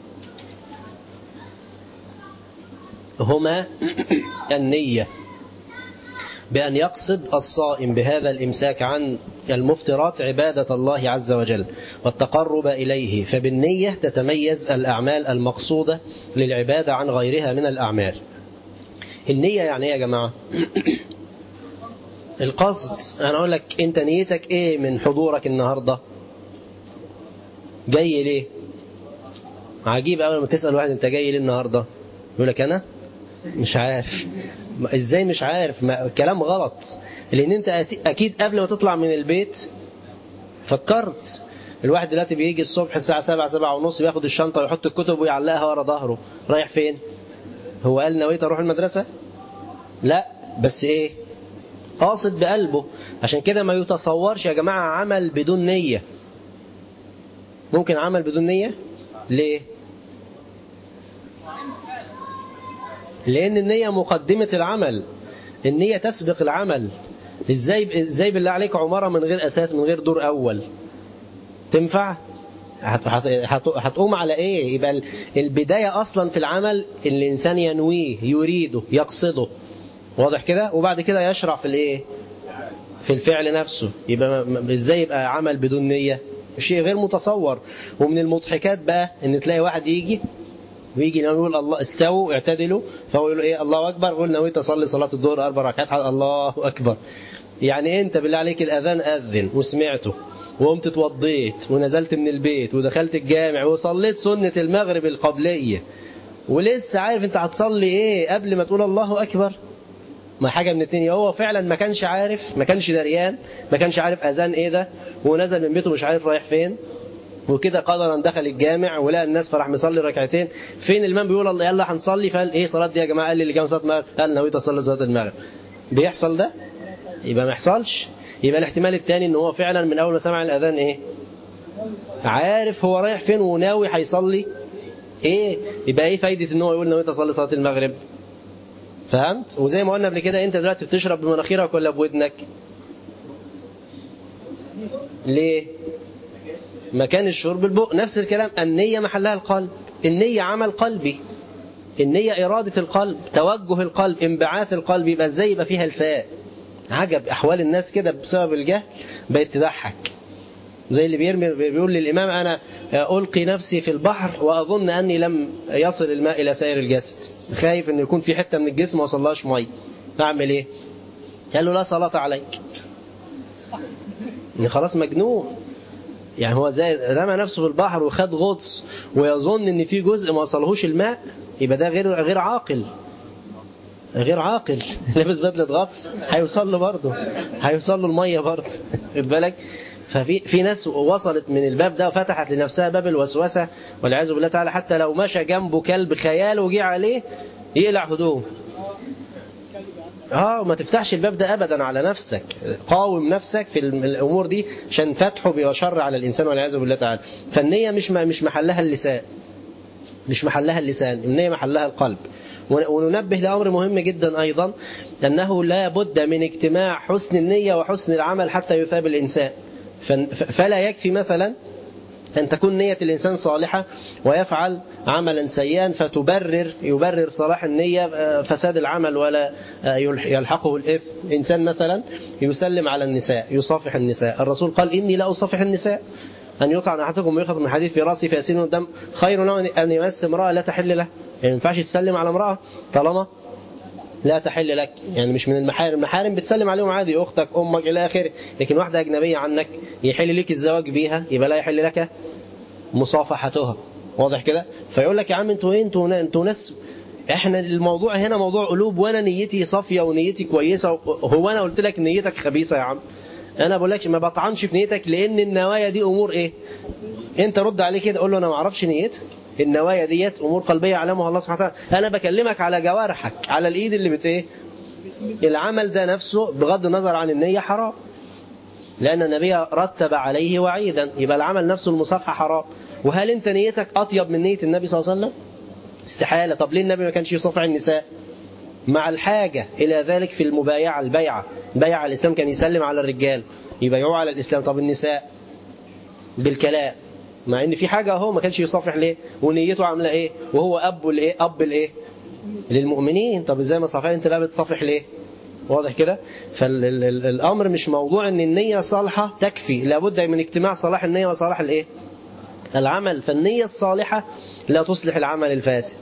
هما النية بأن يقصد الصائم بهذا الإمساك عن المفترات عبادة الله عز وجل والتقرب إليه فبالنية تتميز الأعمال المقصودة للعبادة عن غيرها من الأعمال النية يعني ايه يا جماعة القصد أنا أقول لك أنت نيتك إيه من حضورك النهاردة جاي ليه عجيب أول ما تسأل واحد أنت جاي ليه النهاردة يقول لك أنا مش عارف ازاي مش عارف ما كلام غلط لان انت اكيد قبل ما تطلع من البيت فكرت الواحد دلوقتي بيجي الصبح الساعة سبعة سبعة ونص بياخد الشنطة ويحط الكتب ويعلقها ورا ظهره رايح فين هو قال نويت اروح المدرسة لا بس ايه قاصد بقلبه عشان كده ما يتصورش يا جماعة عمل بدون نية ممكن عمل بدون نية ليه لأن النية مقدمة العمل النية تسبق العمل ازاي ازاي بالله عليك عمارة من غير أساس من غير دور أول تنفع هتقوم على ايه يبقى البداية اصلا في العمل الانسان ينويه يريده يقصده واضح كده وبعد كده يشرع في الايه في الفعل نفسه يبقى ازاي يبقى عمل بدون نية شيء غير متصور ومن المضحكات بقى ان تلاقي واحد يجي ويجي يقول الله استووا اعتدلوا فهو يقول ايه الله اكبر يقول نويت اصلي صلاه الظهر اربع ركعات الله اكبر يعني انت بالله عليك الاذان اذن وسمعته وقمت اتوضيت ونزلت من البيت ودخلت الجامع وصليت سنه المغرب القبليه ولسه عارف انت هتصلي ايه قبل ما تقول الله اكبر ما حاجه من اتنين هو فعلا ما كانش عارف ما كانش دريان ما كانش عارف اذان ايه ده ونزل من بيته مش عارف رايح فين وكده قدرا دخل الجامع ولقى الناس فراح مصلي ركعتين فين الامام بيقول الله يلا هنصلي فقال ايه صلاه دي يا جماعه قال لي اللي جاي صلاه المغرب قال نويت اصلي صلاه المغرب بيحصل ده يبقى ما يحصلش يبقى الاحتمال الثاني ان هو فعلا من اول ما سمع الاذان ايه عارف هو رايح فين وناوي هيصلي ايه يبقى ايه فايده ان هو يقول نويت اصلي صلاه المغرب فهمت وزي ما قلنا قبل كده انت دلوقتي بتشرب بمناخيرك ولا بودنك ليه مكان الشرب البق نفس الكلام النية محلها القلب النية عمل قلبي النية إرادة القلب توجه القلب انبعاث القلب يبقى ازاي يبقى فيها لساء عجب أحوال الناس كده بسبب الجهل بقت تضحك زي اللي بيرمي بيقول للإمام أنا ألقي نفسي في البحر وأظن أني لم يصل الماء إلى سائر الجسد خايف أن يكون في حتة من الجسم ما وصلهاش مية أعمل إيه قال له لا صلاة عليك خلاص مجنون يعني هو زي رمى نفسه في البحر وخد غطس ويظن ان في جزء ما وصلهوش الماء يبقى ده غير غير عاقل غير عاقل لابس بدله غطس هيوصل له برضه هيوصل له الميه برضه خد بالك ففي في ناس وصلت من الباب ده وفتحت لنفسها باب الوسوسه والعياذ بالله تعالى حتى لو مشى جنبه كلب خيال وجي عليه يقلع هدوم اه ما تفتحش الباب ده ابدا على نفسك قاوم نفسك في الامور دي عشان فتحه بيبقى شر على الانسان والعياذ بالله تعالى فالنيه مش مش محلها اللسان مش محلها اللسان النيه محلها القلب وننبه لامر مهم جدا ايضا انه لا بد من اجتماع حسن النيه وحسن العمل حتى يثاب الانسان فلا يكفي مثلا أن تكون نية الإنسان صالحة ويفعل عملا سيئا فتبرر يبرر صلاح النية فساد العمل ولا يلحقه الإثم إنسان مثلا يسلم على النساء يصافح النساء الرسول قال إني لا أصافح النساء أن يطعن أحدكم ويخط من حديث في رأسي فيسيل الدم خير له أن يمس امرأة لا تحل له يعني ما ينفعش تسلم على امرأة طالما لا تحل لك يعني مش من المحارم المحارم بتسلم عليهم عادي أختك أمك إلى آخره لكن واحدة أجنبية عنك يحل لك الزواج بيها يبقى لا يحل لك مصافحتها واضح كده فيقول لك يا عم انتوا ايه انتوا انتوا ناس احنا الموضوع هنا موضوع قلوب وانا نيتي صافيه ونيتي كويسه هو انا قلت لك نيتك خبيثه يا عم انا بقول لك ما بطعنش في نيتك لان النوايا دي امور ايه انت رد عليه كده قول له انا ما اعرفش نيتك النوايا ديت امور قلبيه يعلمها الله سبحانه وتعالى انا بكلمك على جوارحك على الايد اللي بت ايه العمل ده نفسه بغض النظر عن النيه حرام لأن النبي رتب عليه وعيدا يبقى العمل نفسه المصافحة حرام وهل أنت نيتك أطيب من نية النبي صلى الله عليه وسلم استحالة طب ليه النبي ما كانش يصافح النساء مع الحاجة إلى ذلك في المبايعة البيعة بيع الإسلام كان يسلم على الرجال يبايعوه على الإسلام طب النساء بالكلام مع ان في حاجه اهو ما كانش يصافح ليه ونيته عامله ايه وهو اب الايه اب الايه للمؤمنين طب ازاي ما صافح انت بقى بتصافح ليه واضح كده فالامر مش موضوع ان النيه صالحه تكفي لابد من اجتماع صلاح النيه وصلاح الايه العمل فالنيه الصالحه لا تصلح العمل الفاسد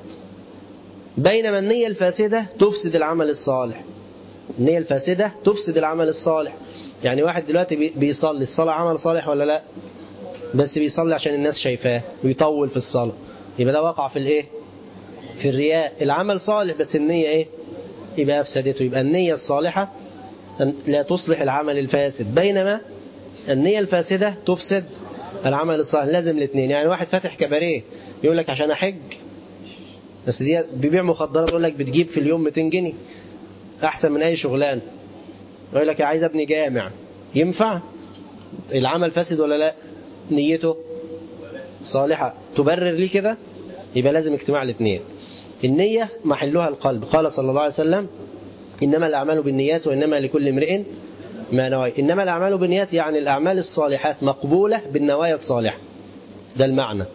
بينما النيه الفاسده تفسد العمل الصالح النيه الفاسده تفسد العمل الصالح يعني واحد دلوقتي بيصلي الصلاه عمل صالح ولا لا بس بيصلي عشان الناس شايفاه ويطول في الصلاه يبقى ده وقع في الايه في الرياء العمل صالح بس النيه ايه يبقى أفسدته يبقى النية الصالحة لا تصلح العمل الفاسد بينما النية الفاسدة تفسد العمل الصالح لازم الاثنين يعني واحد فاتح كباريه يقول لك عشان أحج بس دي بيبيع مخدرات يقول لك بتجيب في اليوم 200 جنيه أحسن من أي شغلانة يقول لك عايز ابني جامع ينفع العمل فاسد ولا لا نيته صالحة تبرر ليه كده يبقى لازم اجتماع الاثنين النية محلها القلب قال صلى الله عليه وسلم إنما الأعمال بالنيات وإنما لكل امرئ ما نوى إنما الأعمال بالنيات يعني الأعمال الصالحات مقبولة بالنوايا الصالحة ده المعنى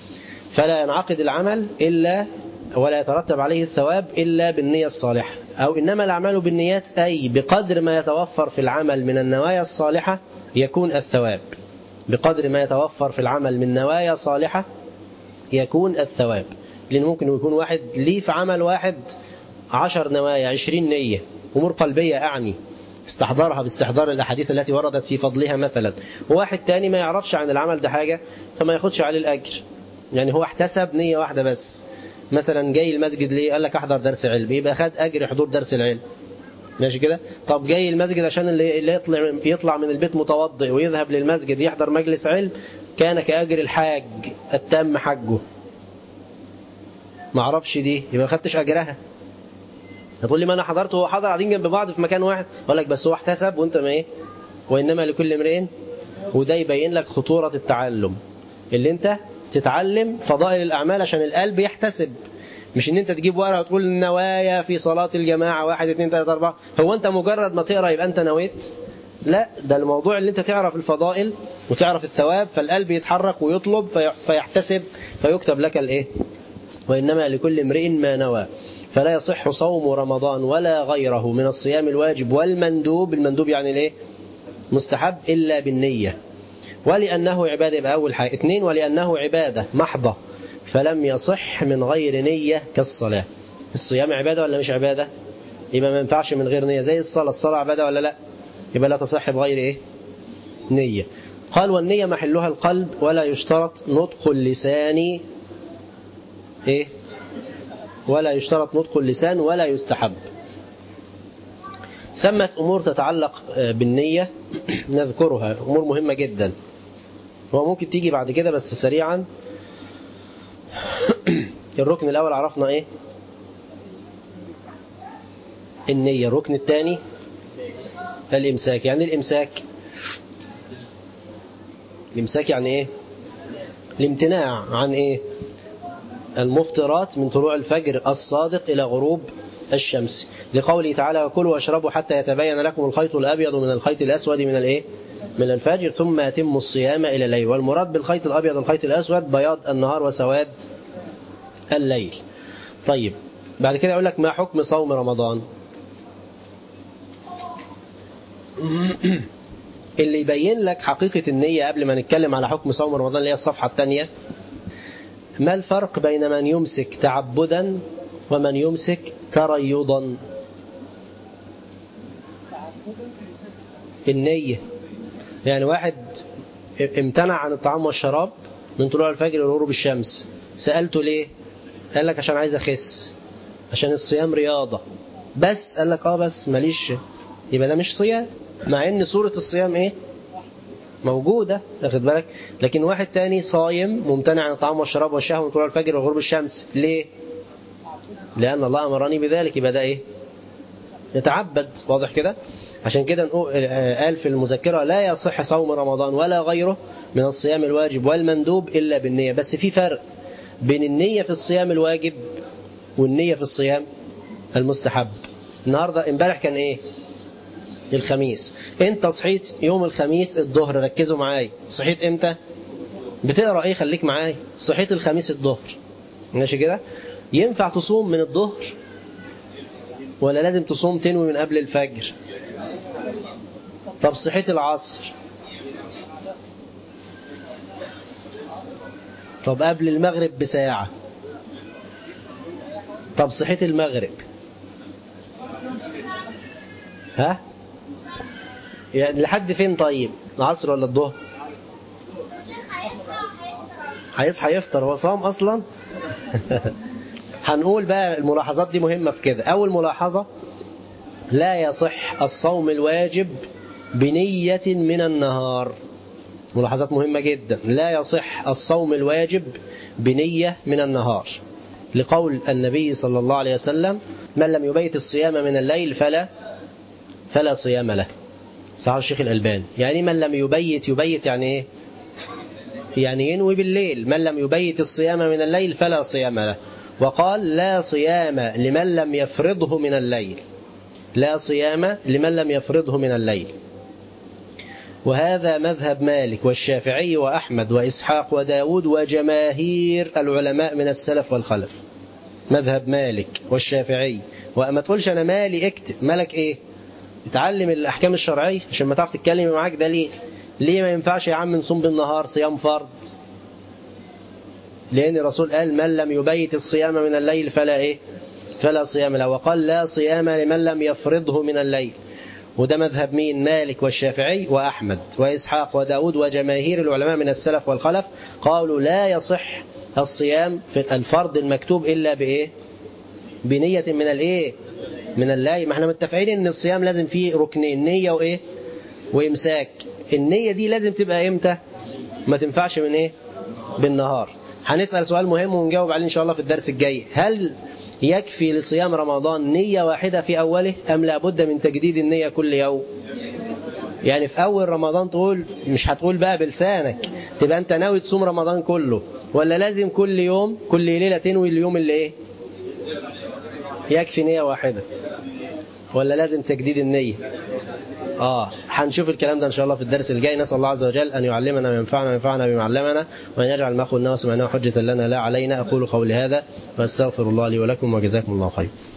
فلا ينعقد العمل إلا ولا يترتب عليه الثواب إلا بالنية الصالحة أو إنما الأعمال بالنيات أي بقدر ما يتوفر في العمل من النوايا الصالحة يكون الثواب بقدر ما يتوفر في العمل من نوايا صالحة يكون الثواب لأن ممكن يكون واحد ليه في عمل واحد عشر نوايا عشرين نية أمور قلبية أعني استحضرها باستحضار الأحاديث التي وردت في فضلها مثلا وواحد تاني ما يعرفش عن العمل ده حاجة فما ياخدش عليه الأجر يعني هو احتسب نية واحدة بس مثلا جاي المسجد ليه قال لك أحضر درس علم يبقى خد أجر حضور درس العلم ماشي كده طب جاي المسجد عشان اللي اللي يطلع يطلع من البيت متوضئ ويذهب للمسجد يحضر مجلس علم كان كأجر الحاج التام حجه ما اعرفش دي يبقى ما خدتش اجرها هتقول لي ما انا حضرت وهو حضر قاعدين جنب بعض في مكان واحد اقول لك بس هو احتسب وانت ما ايه وانما لكل امرئ وده يبين لك خطوره التعلم اللي انت تتعلم فضائل الاعمال عشان القلب يحتسب مش ان انت تجيب ورقه وتقول النوايا في صلاه الجماعه واحد اثنين ثلاثه اربعه هو انت مجرد ما تقرا يبقى انت نويت لا ده الموضوع اللي انت تعرف الفضائل وتعرف الثواب فالقلب يتحرك ويطلب في فيحتسب فيكتب لك الايه وإنما لكل امرئ ما نوى فلا يصح صوم رمضان ولا غيره من الصيام الواجب والمندوب المندوب يعني الايه مستحب إلا بالنية ولأنه عبادة يبقى أول حاجة اثنين ولأنه عبادة محضة فلم يصح من غير نية كالصلاة الصيام عبادة ولا مش عبادة يبقى ما ينفعش من غير نية زي الصلاة الصلاة عبادة ولا لا يبقى لا تصح بغير إيه نية قال والنية محلها القلب ولا يشترط نطق اللسان إيه ولا يشترط نطق اللسان ولا يستحب ثمة أمور تتعلق بالنية نذكرها أمور مهمة جدا هو ممكن تيجي بعد كده بس سريعا الركن الأول عرفنا إيه النية الركن الثاني الإمساك يعني الإمساك الإمساك يعني إيه الامتناع عن إيه المفطرات من طلوع الفجر الصادق إلى غروب الشمس لقوله تعالى وكلوا واشربوا حتى يتبين لكم الخيط الأبيض من الخيط الأسود من الإيه من الفجر ثم أتموا الصيام إلى الليل والمراد بالخيط الأبيض الخيط الأسود بياض النهار وسواد الليل طيب بعد كده يقول لك ما حكم صوم رمضان اللي يبين لك حقيقة النية قبل ما نتكلم على حكم صوم رمضان اللي هي الصفحة الثانية ما الفرق بين من يمسك تعبدا ومن يمسك تريضا النية يعني واحد امتنع عن الطعام والشراب من طلوع الفجر لغروب الشمس سألته ليه قال لك عشان عايز أخس عشان الصيام رياضة بس قال لك اه بس ماليش يبقى ده مش صيام مع ان صورة الصيام ايه موجودة واخد بالك لكن واحد تاني صايم ممتنع عن الطعام والشراب والشهوة من طلوع الفجر وغروب الشمس ليه لأن الله أمرني بذلك يبقى ده ايه يتعبد واضح كده عشان كده قال في المذكرة لا يصح صوم رمضان ولا غيره من الصيام الواجب والمندوب إلا بالنية بس في فرق بين النية في الصيام الواجب والنية في الصيام المستحب النهاردة امبارح كان ايه الخميس انت صحيت يوم الخميس الظهر ركزوا معايا صحيت امتى بتقرا ايه خليك معايا صحيت الخميس الظهر ماشي كده ينفع تصوم من الظهر ولا لازم تصوم تنوي من قبل الفجر طب صحيت العصر طب قبل المغرب بساعة طب صحيت المغرب ها يعني لحد فين طيب العصر ولا الظهر هيصحى يفطر هو صام اصلا هنقول بقى الملاحظات دي مهمة في كده اول ملاحظة لا يصح الصوم الواجب بنية من النهار ملاحظات مهمة جدا لا يصح الصوم الواجب بنية من النهار لقول النبي صلى الله عليه وسلم من لم يبيت الصيام من الليل فلا فلا صيام له صحيح الشيخ الألباني يعني من لم يبيت يبيت يعني ايه يعني ينوي بالليل من لم يبيت الصيام من الليل فلا صيام له وقال لا صيام لمن لم يفرضه من الليل لا صيام لمن لم يفرضه من الليل وهذا مذهب مالك والشافعي وأحمد وإسحاق وداود وجماهير العلماء من السلف والخلف مذهب مالك والشافعي وما تقولش أنا مالي اكتب مالك إيه اتعلم الأحكام الشرعية عشان ما تعرف تتكلم معاك دليل ليه ما ينفعش يا عم نصوم بالنهار صيام فرض لأن الرسول قال من لم يبيت الصيام من الليل فلا إيه فلا صيام له وقال لا صيام لمن لم يفرضه من الليل وده مذهب مين مالك والشافعي وأحمد وإسحاق وداود وجماهير العلماء من السلف والخلف قالوا لا يصح الصيام في الفرض المكتوب إلا بإيه بنية من الإيه من الليل ما احنا متفقين ان الصيام لازم فيه ركنين نية وإيه وإمساك النية دي لازم تبقى إمتى ما تنفعش من إيه بالنهار هنسأل سؤال مهم ونجاوب عليه إن شاء الله في الدرس الجاي هل يكفي لصيام رمضان نية واحدة في أوله أم لابد من تجديد النية كل يوم يعني في أول رمضان تقول مش هتقول بقى بلسانك تبقى أنت ناوي تصوم رمضان كله ولا لازم كل يوم كل ليلة تنوي اليوم اللي إيه يكفي نية واحدة ولا لازم تجديد النية آه هنشوف الكلام ده إن شاء الله في الدرس الجاي نسأل الله عز وجل أن يعلمنا ما ينفعنا وينفعنا بما علمنا وأن يجعل ما قلناه وسمعناه حجة لنا لا علينا أقول قولي هذا وأستغفر الله لي ولكم وجزاكم الله خير